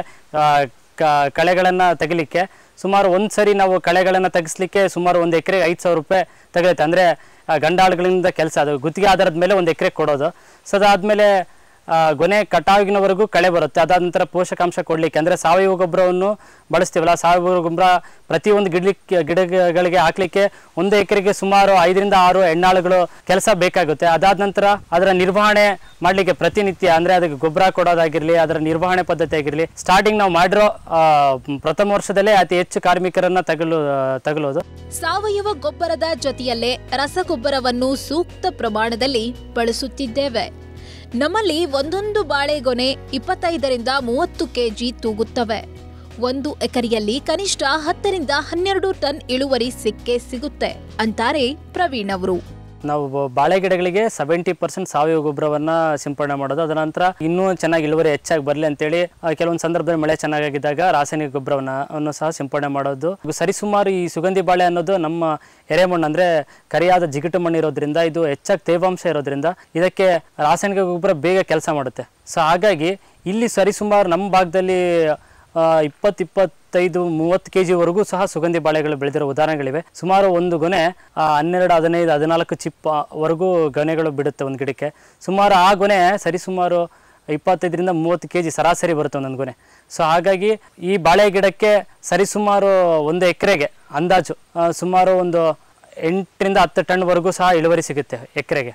ಕಳೆಗಳನ್ನು ತೆಗಿಲಿಕ್ಕೆ ಸುಮಾರು ಒಂದು ಸರಿ ನಾವು ಕಳೆಗಳನ್ನು ತೆಗಿಸ್ಲಿಕ್ಕೆ ಸುಮಾರು ಒಂದು ಎಕರೆಗೆ ಐದು ಸಾವಿರ ರೂಪಾಯಿ ತೆಗೆಯುತ್ತೆ ಅಂದರೆ ಗಂಡಾಳುಗಳಿಂದ ಕೆಲಸ ಅದು ಗುತ್ತಿಗೆ ಆಧಾರದ ಮೇಲೆ ಒಂದು ಎಕರೆ ಕೊಡೋದು ಸೊ ಅದಾದಮೇಲೆ ಆ, ಗೊನೆ ಕಟಾವಿನವರೆಗೂ ಕಳೆ ಬರುತ್ತೆ ಅದಾದ ನಂತರ ಪೋಷಕಾಂಶ ಕೊಡಲಿಕ್ಕೆ ಅಂದರೆ ಸಾವಯವ ಗೊಬ್ಬರವನ್ನು ಬಳಸ್ತೀವಲ್ಲ ಸಾವಯವ ಗೊಬ್ಬರ ಪ್ರತಿಯೊಂದು ಗಿಡಲಿಕ್ಕೆ ಗಿಡಗಳಿಗೆ ಹಾಕ್ಲಿಕ್ಕೆ ಒಂದು ಎಕರೆಗೆ ಸುಮಾರು ಐದರಿಂದ ಆರು ಹೆಣ್ಣಾಳುಗಳು ಕೆಲಸ ಬೇಕಾಗುತ್ತೆ ಅದಾದ ನಂತರ ಅದರ ನಿರ್ವಹಣೆ ಮಾಡಲಿಕ್ಕೆ ಪ್ರತಿನಿತ್ಯ ಅಂದರೆ ಅದಕ್ಕೆ ಗೊಬ್ಬರ ಕೊಡೋದಾಗಿರಲಿ ಅದರ ನಿರ್ವಹಣೆ ಪದ್ಧತಿ ಆಗಿರಲಿ ಸ್ಟಾರ್ಟಿಂಗ್ ನಾವು ಮಾಡಿರೋ ಆ, ಪ್ರಥಮ ವರ್ಷದಲ್ಲೇ ಅತಿ ಹೆಚ್ಚು ಕಾರ್ಮಿಕರನ್ನು ತಗಲು ತಗಲೋದು ಸಾವಯವ ಗೊಬ್ಬರದ ಜೊತೆಯಲ್ಲೇ ರಸಗೊಬ್ಬರವನ್ನು ಸೂಕ್ತ ಪ್ರಮಾಣದಲ್ಲಿ ಬಳಸುತ್ತಿದ್ದೇವೆ ನಮ್ಮಲ್ಲಿ ಒಂದೊಂದು ಬಾಳೆಗೊನೆ ಇಪ್ಪತ್ತೈದರಿಂದ ಮೂವತ್ತು ಕೆಜಿ ತೂಗುತ್ತವೆ ಒಂದು ಎಕರೆಯಲ್ಲಿ ಕನಿಷ್ಠ ಹತ್ತರಿಂದ ಹನ್ನೆರಡು ಟನ್ ಇಳುವರಿ ಸಿಕ್ಕೇ ಸಿಗುತ್ತೆ ಅಂತಾರೆ ಪ್ರವೀಣ್ ಅವರು ನಾವು ಬ- ಬಾಳೆ ಗಿಡಗಳಿಗೆ ಸೆವೆಂಟಿ ಪರ್ಸೆಂಟ್ ಸಾವಯವ ಗೊಬ್ಬರವನ್ನು ಸಿಂಪಡಣೆ ಮಾಡೋದು ಅದರ ನಂತರ ಇನ್ನೂ ಚೆನ್ನಾಗಿ ಇಳುವರಿ ಹೆಚ್ಚಾಗಿ ಬರಲಿ ಅಂತೇಳಿ ಆ, ಕೆಲವೊಂದು ಸಂದರ್ಭದಲ್ಲಿ ಮಳೆ ಚೆನ್ನಾಗಿದ್ದಾಗ ರಾಸಾಯನಿಕ ಗೊಬ್ಬರವನ್ನು ಅನ್ನು ಸಹ ಸಿಂಪಡಣೆ ಮಾಡೋದು ಇದು ಸರಿಸುಮಾರು ಈ ಸುಗಂಧಿ ಬಾಳೆ ಅನ್ನೋದು ನಮ್ಮ ಎರೆಮಣ್ಣು ಅಂದರೆ ಕರಿಯಾದ ಜಿಗುಟು ಮಣ್ಣು ಇರೋದ್ರಿಂದ ಇದು ಹೆಚ್ಚಾಗಿ ತೇವಾಂಶ ಇರೋದ್ರಿಂದ ಇದಕ್ಕೆ ರಾಸಾಯನಿಕ ಗೊಬ್ಬರ ಬೇಗ ಕೆಲಸ ಮಾಡುತ್ತೆ ಸೊ ಹಾಗಾಗಿ ಇಲ್ಲಿ ಸರಿಸುಮಾರು ನಮ್ಮ ಭಾಗದಲ್ಲಿ ಇಪ್ಪತ್ತು ಇಪ್ಪತ್ತೈದು ಮೂವತ್ತು ಕೆ ಜಿವರೆಗೂ ಸಹ ಸುಗಂಧಿ ಬಾಳೆಗಳು ಬೆಳೆದಿರೋ ಉದಾಹರಣೆಗಳಿವೆ ಸುಮಾರು ಒಂದು ಗೊನೆ ಆ, ಹನ್ನೆರಡು ಹದಿನೈದು ಹದಿನಾಲ್ಕು ಚಿಪ್ ಆ, ವರೆಗೂ ಗೊನೆಗಳು ಬಿಡುತ್ತೆ ಒಂದು ಗಿಡಕ್ಕೆ ಸುಮಾರು ಆ ಗೊನೆ ಸರಿಸುಮಾರು ಇಪ್ಪತ್ತೈದರಿಂದ ಮೂವತ್ತು ಕೆ ಜಿ ಸರಾಸರಿ ಬರುತ್ತೆ ಒಂದೊಂದು ಗೊನೆ ಸೊ ಹಾಗಾಗಿ ಈ ಬಾಳೆ ಗಿಡಕ್ಕೆ ಸರಿಸುಮಾರು ಒಂದು ಎಕರೆಗೆ ಅಂದಾಜು ಆ, ಸುಮಾರು ಒಂದು ಎಂಟರಿಂದ ಹತ್ತು ಟನ್ವರೆಗೂ ಸಹ ಇಳುವರಿ ಸಿಗುತ್ತೆ ಎಕರೆಗೆ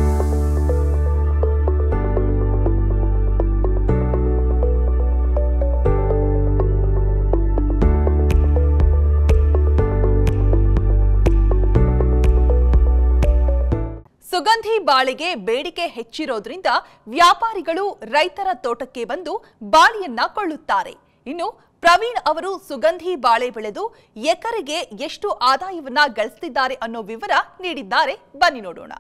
ಸುಗಂಧಿ ಬಾಳೆಗೆ ಬೇಡಿಕೆ ಹೆಚ್ಚಿರೋದ್ರಿಂದ ವ್ಯಾಪಾರಿಗಳು ರೈತರ ತೋಟಕ್ಕೆ ಬಂದು ಬಾಳೆಯನ್ನ ಕೊಳ್ಳುತ್ತಾರೆ ಇನ್ನು ಪ್ರವೀಣ್ ಅವರು ಸುಗಂಧಿ ಬಾಳೆ ಬೆಳೆದು ಎಕರೆಗೆ ಎಷ್ಟು ಆದಾಯವನ್ನ ಗಳಿಸ್ತಿದ್ದಾರೆ ಅನ್ನೋ ವಿವರ ನೀಡಿದ್ದಾರೆ ಬನ್ನಿ ನೋಡೋಣ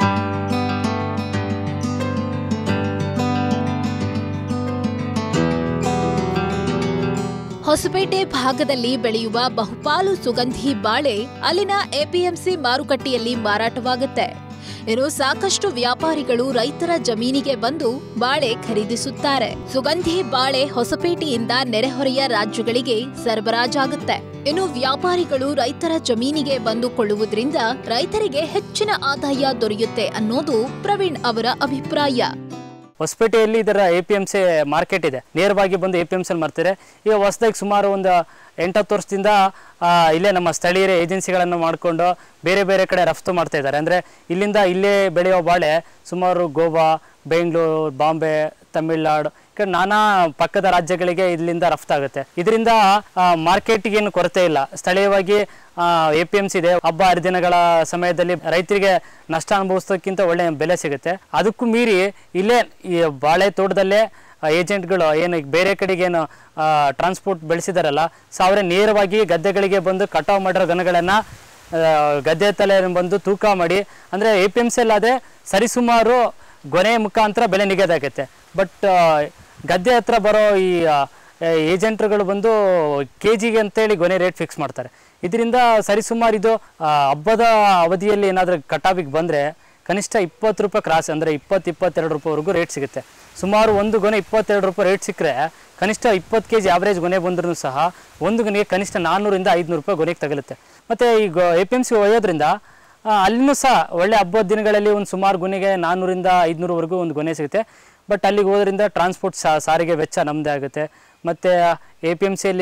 ಹೊಸಪೇಟೆ ಭಾಗದಲ್ಲಿ ಬೆಳೆಯುವ ಬಹುಪಾಲು ಸುಗಂಧಿ ಬಾಳೆ ಅಲ್ಲಿನ ಎಪಿಎಂಸಿ ಮಾರುಕಟ್ಟೆಯಲ್ಲಿ ಮಾರಾಟವಾಗುತ್ತೆ ಇನ್ನು ಸಾಕಷ್ಟು ವ್ಯಾಪಾರಿಗಳು ರೈತರ ಜಮೀನಿಗೆ ಬಂದು ಬಾಳೆ ಖರೀದಿಸುತ್ತಾರೆ ಸುಗಂಧಿ ಬಾಳೆ ಹೊಸಪೇಟೆಯಿಂದ ನೆರೆಹೊರೆಯ ರಾಜ್ಯಗಳಿಗೆ ಸರಬರಾಜಾಗುತ್ತೆ ಇನ್ನು ವ್ಯಾಪಾರಿಗಳು ರೈತರ ಜಮೀನಿಗೆ ಬಂದು ಕೊಳ್ಳುವುದರಿಂದ ರೈತರಿಗೆ ಹೆಚ್ಚಿನ ಆದಾಯ ದೊರೆಯುತ್ತೆ ಅನ್ನೋದು ಪ್ರವೀಣ್ ಅವರ ಅಭಿಪ್ರಾಯ ಹೊಸಪೇಟೆಯಲ್ಲಿ ಇದರ A P M C market ಇದೆ ನೇರವಾಗಿ ಬಂದು ಎ ಪಿ ಎಮ್ ಸಿಯಲ್ಲಿ ಮಾರ್ತಾರೆ ಈಗ ಹೊಸದಾಗಿ ಸುಮಾರು ಒಂದು ಎಂಟತ್ತು ವರ್ಷದಿಂದ ಆ, ಇಲ್ಲೇ ನಮ್ಮ ಸ್ಥಳೀಯ ಏಜೆನ್ಸಿಗಳನ್ನು ಮಾಡಿಕೊಂಡು ಬೇರೆ ಬೇರೆ ಕಡೆ ರಫ್ತು ಮಾಡ್ತಾ ಇದ್ದಾರೆ ಅಂದರೆ ಇಲ್ಲಿಂದ ಇಲ್ಲೇ ಬೆಳೆಯೋ ಬಾಳೆ ಸುಮಾರು ಗೋವಾ ಬೆಂಗಳೂರು ಬಾಂಬೆ ತಮಿಳ್ನಾಡು ಈ ಕಡೆ ನಾನಾ ಪಕ್ಕದ ರಾಜ್ಯಗಳಿಗೆ ಇಲ್ಲಿಂದ ರಫ್ತಾಗುತ್ತೆ ಇದರಿಂದ ಮಾರ್ಕೆಟಿಗೆ ಏನು ಕೊರತೆ ಇಲ್ಲ ಸ್ಥಳೀಯವಾಗಿ ಎ ಪಿ ಎಮ್ ಸಿ ಇದೆ ಹಬ್ಬ ಹರಿದಿನಗಳ ಸಮಯದಲ್ಲಿ ರೈತರಿಗೆ ನಷ್ಟ ಅನುಭವಿಸೋದಕ್ಕಿಂತ ಒಳ್ಳೆ ಬೆಲೆ ಸಿಗುತ್ತೆ ಅದಕ್ಕೂ ಮೀರಿ ಇಲ್ಲೇ ಈ ಬಾಳೆ ತೋಟದಲ್ಲೇ ಏಜೆಂಟ್ಗಳು ಏನು ಈಗ ಬೇರೆ ಕಡೆಗೆ ಏನು ಟ್ರಾನ್ಸ್ಪೋರ್ಟ್ ಬೆಳೆಸಿದಾರಲ್ಲ ಸೊ ಅವರೇ ನೇರವಾಗಿ ಗದ್ದೆಗಳಿಗೆ ಬಂದು ಕಟಾವು ಮಾಡಿರೋ ದನಗಳನ್ನು ಗದ್ದೆ ತಲೆ ಬಂದು ತೂಕ ಮಾಡಿ ಅಂದರೆ ಎ ಪಿ ಎಮ್ ಸಿ ಅದೇ ಸರಿಸುಮಾರು ಗೊನೆ ಮುಖಾಂತರ ಬೆಲೆ ನಿಗದಾಗುತ್ತೆ ಬಟ್ ಗದ್ದೆ ಹತ್ರ ಬರೋ ಈ ಏಜೆಂಟ್ರುಗಳು ಬಂದು ಕೆ ಜಿಗೆ ಅಂತೇಳಿ ಗೊನೆ ರೇಟ್ ಫಿಕ್ಸ್ ಮಾಡ್ತಾರೆ ಇದರಿಂದ ಸರಿಸುಮಾರು ಇದು ಆ, ಹಬ್ಬದ ಅವಧಿಯಲ್ಲಿ ಏನಾದರೂ ಕಟಾವಿಗೆ ಬಂದರೆ ಕನಿಷ್ಠ ಇಪ್ಪತ್ತು ರೂಪಾಯಿ ಕ್ರಾಸ್ ಅಂದರೆ ಇಪ್ಪತ್ತು ಇಪ್ಪತ್ತೆರಡು ರೂಪಾಯಿವರೆಗೂ ರೇಟ್ ಸಿಗುತ್ತೆ ಸುಮಾರು ಒಂದು ಗೊನೆ ಇಪ್ಪತ್ತೆರಡು ರೂಪಾಯಿ ರೇಟ್ ಸಿಕ್ಕರೆ ಕನಿಷ್ಠ ಇಪ್ಪತ್ತು ಕೆ ಜಿ ಆವ್ರೇಜ್ ಗೊನೆ ಬಂದ್ರೂ ಸಹ ಒಂದು ಗೊನೆಗೆ ಕನಿಷ್ಠ ನಾನ್ನೂರಿಂದ ಐದುನೂರು ರೂಪಾಯಿ ಗೊನೆಗೆ ತಗಲುತ್ತೆ ಮತ್ತು ಈ ಎ ಪಿ ಎಮ್ ಸಿ ಒಯ್ಯೋದ್ರಿಂದ ಆ, ಅಲ್ಲಿನೂ ಸಹ ಒಳ್ಳೆ ಹಬ್ಬದ ದಿನಗಳಲ್ಲಿ ಒಂದು ಸುಮಾರು ಗೊನೆಗೆ ನಾನ್ನೂರಿಂದ ಐದುನೂರವರೆಗೂ ಒಂದು ಗೊನೆ ಸಿಗುತ್ತೆ ಬಟ್ ಅಲ್ಲಿಗೆ ಹೋದ್ರಿಂದ ಟ್ರಾನ್ಸ್ಪೋರ್ಟ್ ಸಾರಿಗೆ ವೆಚ್ಚ ನಮ್ಮದೇ ಆಗುತ್ತೆ ಮತ್ತು ಎ ಪಿ ಎಮ್ ಸಿಯಲ್ಲಿ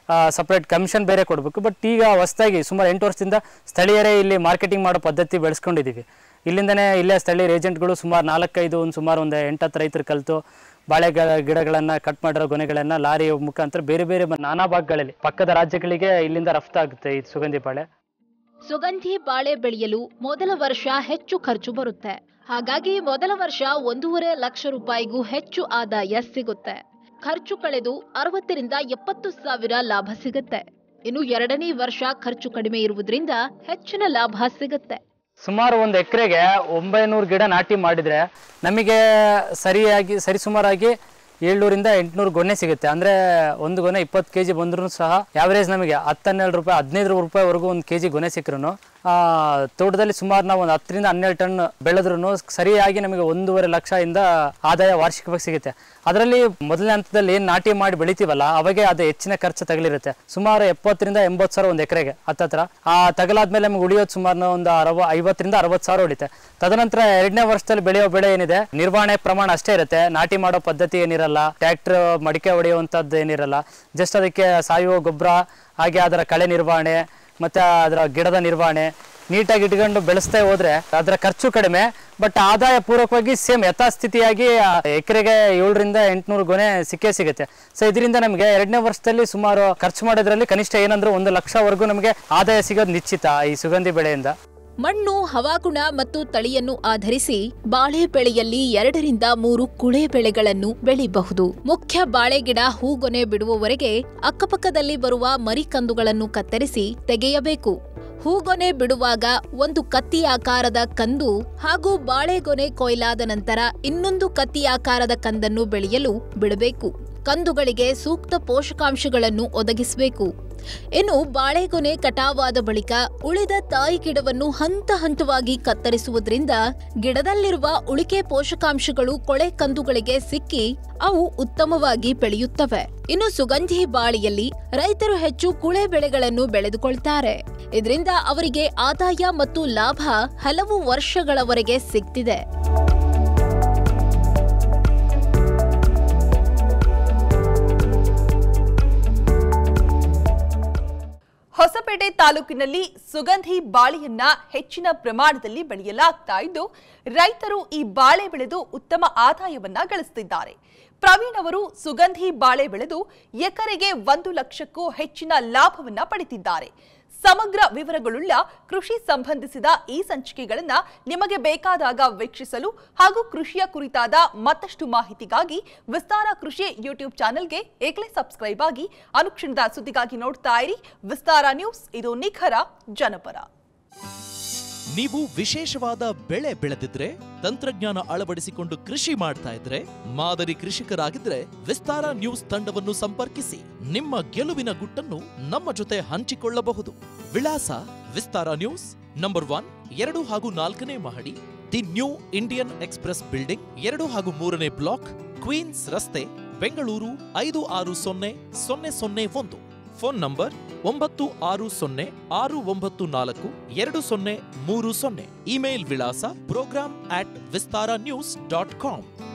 ಸಪ್ರೇಟ್ ಕಮಿಷನ್ ಬೇರೆ ಕೊಡಬೇಕು ಬಟ್ ಈಗ ಹೊಸದಾಗಿ ಸುಮಾರು ಎಂಟು ವರ್ಷದಿಂದ ಸ್ಥಳೀಯರೇ ಇಲ್ಲಿ ಮಾರ್ಕೆಟಿಂಗ್ ಮಾಡೋ ಪದ್ಧತಿ ಬೆಳೆಸ್ಕೊಂಡಿದ್ದೀವಿ ಇಲ್ಲಿಂದನೇ ಇಲ್ಲೇ ಸ್ಥಳೀಯ ಏಜೆಂಟ್ಗಳು ಸುಮಾರು ನಾಲ್ಕೈದು ಒಂದು ಸುಮಾರು ಒಂದು ಎಂಟತ್ತು ರೈತರು ಕಲಿತು ಬಾಳೆ ಗ- ಗಿಡಗಳನ್ನು ಕಟ್ ಮಾಡಿರೋ ಗೊನೆಗಳನ್ನು ಲಾರಿ ಮುಖಾಂತರ ಬೇರೆ ಬೇರೆ ಮ- ನಾನಾ ಭಾಗಗಳಲ್ಲಿ ಪಕ್ಕದ ರಾಜ್ಯಗಳಿಗೆ ಇಲ್ಲಿಂದ ರಫ್ತಾಗುತ್ತೆ ಈ ಸುಗಂಧಿ ಬಾಳೆ ಸುಗಂಧಿ ಬಾಳೆ ಬೆಳೆಯಲು ಮೊದಲ ವರ್ಷ ಹೆಚ್ಚು ಖರ್ಚು ಬರುತ್ತೆ ಹಾಗಾಗಿ ಮೊದಲ ವರ್ಷ ಒಂದೂವರೆ ಲಕ್ಷ ರೂಪಾಯಿಗೂ ಹೆಚ್ಚು ಆದಾಯ ಸಿಗುತ್ತೆ ಖರ್ಚು ಕಳೆದು ಅರವತ್ತರಿಂದ ಎಪ್ಪತ್ತು ಸಾವಿರ ಲಾಭ ಸಿಗುತ್ತೆ ಇನ್ನು ಎರಡನೇ ವರ್ಷ ಖರ್ಚು ಕಡಿಮೆ ಇರುವುದರಿಂದ ಹೆಚ್ಚಿನ ಲಾಭ ಸಿಗುತ್ತೆ ಸುಮಾರು ಒಂದು ಎಕರೆಗೆ ಒಂಬೈನೂರು ಗಿಡ ನಾಟಿ ಮಾಡಿದರೆ ನಮಗೆ ಸರಿಯಾಗಿ ಸರಿಸುಮಾರಾಗಿ ಏಳ್ನೂರಿಂದ ಎಂಟುನೂರು ಗೊನೆ ಸಿಗುತ್ತೆ ಅಂದರೆ ಒಂದು ಗೊನೆ ಇಪ್ಪತ್ತು ಕೆ ಜಿ ಬಂದ್ರೂ ಸಹ ಯಾವರೇಜ್ ನಮಗೆ ಹನ್ನೆರಡು ರೂಪಾಯಿ ಹದಿನೈದು ರೂಪಾಯಿವರೆಗೂ ಒಂದು ಕೆ ಜಿ ಗೊನೆ ಸಿಕ್ಕರೂ ತೋಟದಲ್ಲಿ ಸುಮಾರು ನಾವು ಒಂದು ಹತ್ತರಿಂದ ಹನ್ನೆರಡು ಟನ್ ಬೆಳೆದ್ರೂ ಸರಿಯಾಗಿ ನಮಗೆ ಒಂದೂವರೆ ಲಕ್ಷದಿಂದ ಆದಾಯ ವಾರ್ಷಿಕವಾಗಿ ಸಿಗುತ್ತೆ ಅದರಲ್ಲಿ ಮೊದಲನೇ ಹಂತದಲ್ಲಿ ಏನು ನಾಟಿ ಮಾಡಿ ಬೆಳಿತೀವಲ್ಲ ಅವಾಗೆ ಅದು ಹೆಚ್ಚಿನ ಖರ್ಚು ತಗಲಿರುತ್ತೆ ಸುಮಾರು ಎಪ್ಪತ್ತರಿಂದ ಎಂಬತ್ತು ಸಾವಿರ ಒಂದು ಎಕರೆಗೆ ಹತ್ತತ್ರ ಆ ತಗಲಾದ್ಮೇಲೆ ನಮಗೆ ಉಳಿಯೋದು ಸುಮಾರು ಒಂದು ಅರವ ಐವತ್ತರಿಂದ ಅರವತ್ತು ಸಾವಿರ ಉಳಿತೆ ತದನಂತರ ಎರಡನೇ ವರ್ಷದಲ್ಲಿ ಬೆಳೆಯೋ ಬೆಳೆ ಏನಿದೆ ನಿರ್ವಹಣೆ ಪ್ರಮಾಣ ಅಷ್ಟೇ ಇರುತ್ತೆ ನಾಟಿ ಮಾಡೋ ಪದ್ಧತಿ ಏನಿರಲ್ಲ ಟ್ರ್ಯಾಕ್ಟರ್ ಮಡಿಕೆ ಹೊಡೆಯುವಂಥದ್ದು ಏನಿರಲ್ಲ ಜಸ್ಟ್ ಅದಕ್ಕೆ ಸಾವಯವ ಗೊಬ್ಬರ ಹಾಗೆ ಅದರ ಕಳೆ ನಿರ್ವಹಣೆ ಮತ್ತು ಅದರ ಗಿಡದ ನಿರ್ವಹಣೆ ನೀಟಾಗಿ ಇಟ್ಕೊಂಡು ಬೆಳೆಸ್ತಾ ಹೋದ್ರೆ ಅದರ ಖರ್ಚು ಕಡಿಮೆ ಬಟ್ ಆದಾಯ ಪೂರ್ವಕವಾಗಿ ಸೇಮ್ ಯಥಾಸ್ಥಿತಿಯಾಗಿ ಆ, ಎಕರೆಗೆ ಏಳರಿಂದ ಎಂಟುನೂರು ಗೊನೆ ಸಿಕ್ಕೇ ಸಿಗುತ್ತೆ ಸೊ ಇದರಿಂದ ನಮಗೆ ಎರಡನೇ ವರ್ಷದಲ್ಲಿ ಸುಮಾರು ಖರ್ಚು ಮಾಡೋದ್ರಲ್ಲಿ ಕನಿಷ್ಠ ಏನಂದ್ರೆ ಒಂದು ಲಕ್ಷವರೆಗೂ ನಮಗೆ ಆದಾಯ ಸಿಗೋದು ನಿಶ್ಚಿತ ಈ ಸುಗಂಧಿ ಬೆಳೆಯಿಂದ ಮಣ್ಣು ಹವಾಗುಣ ಮತ್ತು ತಳಿಯನ್ನು ಆಧರಿಸಿ ಬಾಳೆ ಬೆಳೆಯಲ್ಲಿ ಎರಡರಿಂದ ಮೂರು ಕುಳೆ ಬೆಳೆಗಳನ್ನು ಬೆಳೆಯಬಹುದು ಮುಖ್ಯ ಬಾಳೆ ಗಿಡ ಹೂಗೊನೆ ಬಿಡುವವರೆಗೆ ಅಕ್ಕಪಕ್ಕದಲ್ಲಿ ಬರುವ ಮರಿಕಂದುಗಳನ್ನು ಕತ್ತರಿಸಿ ತೆಗೆಯಬೇಕು ಹೂಗೊನೆ ಬಿಡುವಾಗ ಒಂದು ಕತ್ತಿಯಾಕಾರದ ಕಂದು ಹಾಗೂ ಬಾಳೆಗೊನೆ ಕೊಯ್ಲಾದ ನಂತರ ಇನ್ನೊಂದು ಕತ್ತಿಯಾಕಾರದ ಕಂದನ್ನು ಬೆಳೆಯಲು ಬಿಡಬೇಕು ಕಂದುಗಳಿಗೆ ಸೂಕ್ತ ಪೋಷಕಾಂಶಗಳನ್ನು ಒದಗಿಸಬೇಕು ಇನ್ನು ಬಾಳೆಗೊನೆ ಕಟಾವಾದ ಬಳಿಕ ಉಳಿದ ತಾಯಿ ಗಿಡವನ್ನು ಹಂತ ಹಂತವಾಗಿ ಕತ್ತರಿಸುವುದರಿಂದ ಗಿಡದಲ್ಲಿರುವ ಉಳಿಕೆ ಪೋಷಕಾಂಶಗಳು ಕೊಳೆ ಕಂದುಗಳಿಗೆ ಸಿಕ್ಕಿ ಅವು ಉತ್ತಮವಾಗಿ ಬೆಳೆಯುತ್ತವೆ ಇನ್ನು ಸುಗಂಧಿ ಬಾಳೆಯಲ್ಲಿ ರೈತರು ಹೆಚ್ಚು ಕುಳೆ ಬೆಳೆಗಳನ್ನು ಬೆಳೆದುಕೊಳ್ತಾರೆ ಇದರಿಂದ ಅವರಿಗೆ ಆದಾಯ ಮತ್ತು ಲಾಭ ಹಲವು ವರ್ಷಗಳವರೆಗೆ ಸಿಗ್ತಿದೆ ಹೊಸಪೇಟೆ ತಾಲೂಕಿನಲ್ಲಿ ಸುಗಂಧಿ ಬಾಳೆಯನ್ನ ಹೆಚ್ಚಿನ ಪ್ರಮಾಣದಲ್ಲಿ ಬೆಳೆಯಲಾಗ್ತಾ ಇದ್ದು ರೈತರು ಈ ಬಾಳೆ ಬೆಳೆದು ಉತ್ತಮ ಆದಾಯವನ್ನ ಗಳಿಸುತ್ತಿದ್ದಾರೆ ಪ್ರವೀಣ್ ಅವರು ಸುಗಂಧಿ ಬಾಳೆ ಬೆಳೆದು ಎಕರೆಗೆ ಒಂದು ಲಕ್ಷಕ್ಕೂ ಹೆಚ್ಚಿನ ಲಾಭವನ್ನ ಪಡೆದಿದ್ದಾರೆ ಸಮಗ್ರ ವಿವರಗಳುಳ್ಳ ಕೃಷಿ ಸಂಬಂಧಿಸಿದ ಈ ಸಂಚಿಕೆಗಳನ್ನ ನಿಮಗೆ ಬೇಕಾದಾಗ ವೀಕ್ಷಿಸಲು ಹಾಗೂ ಕೃಷಿಯ ಕುರಿತಾದ ಮತ್ತಷ್ಟು ಮಾಹಿತಿಗಾಗಿ ವಿಸ್ತಾರ ಕೃಷಿ ಯೂಟ್ಯೂಬ್ ಚಾನೆಲ್ಗೆ ಈಗಲೇ ಸಬ್ಸ್ಕ್ರೈಬ್ ಆಗಿ ಅನುಕ್ಷಣದ ಸುದ್ದಿಗಾಗಿ ನೋಡ್ತಾ ಇರಿ ವಿಸ್ತಾರ ನ್ಯೂಸ್ ಇದು ನಿಖರ ಜನಪರ ನೀವು ವಿಶೇಷವಾದ ಬೆಳೆ ಬೆಳೆದಿದ್ರೆ ತಂತ್ರಜ್ಞಾನ ಅಳವಡಿಸಿಕೊಂಡು ಕೃಷಿ ಮಾಡ್ತಾ ಇದ್ರೆ ಮಾದರಿ ಕೃಷಿಕರಾಗಿದ್ರೆ ವಿಸ್ತಾರ ನ್ಯೂಸ್ ತಂಡವನ್ನು ಸಂಪರ್ಕಿಸಿ ನಿಮ್ಮ ಗೆಲುವಿನ ಗುಟ್ಟನ್ನು ನಮ್ಮ ಜೊತೆ ಹಂಚಿಕೊಳ್ಳಬಹುದು ವಿಳಾಸ ವಿಸ್ತಾರ ನ್ಯೂಸ್ ನಂಬರ್ ಒನ್ ಎರಡು ಹಾಗೂ ನಾಲ್ಕನೇ ಮಹಡಿ the New Indian Express building ಎರಡು ಹಾಗೂ ಮೂರನೇ ಬ್ಲಾಕ್ ಕ್ವೀನ್ಸ್ ರಸ್ತೆ ಬೆಂಗಳೂರು ಐದು ಆರು ಸೊನ್ನೆ ಸೊನ್ನೆ ಸೊನ್ನೆ ಒಂದು ಫೋನ್ ನಂಬರ್ ಒಂಬತ್ತು ಆರು ಸೊನ್ನೆ ಆರು ಒಂಬತ್ತು ನಾಲ್ಕು ಎರಡು ಸೊನ್ನೆ ಮೂರು ಸೊನ್ನೆ ಇಮೇಲ್ ವಿಳಾಸ program at Vistara news dot com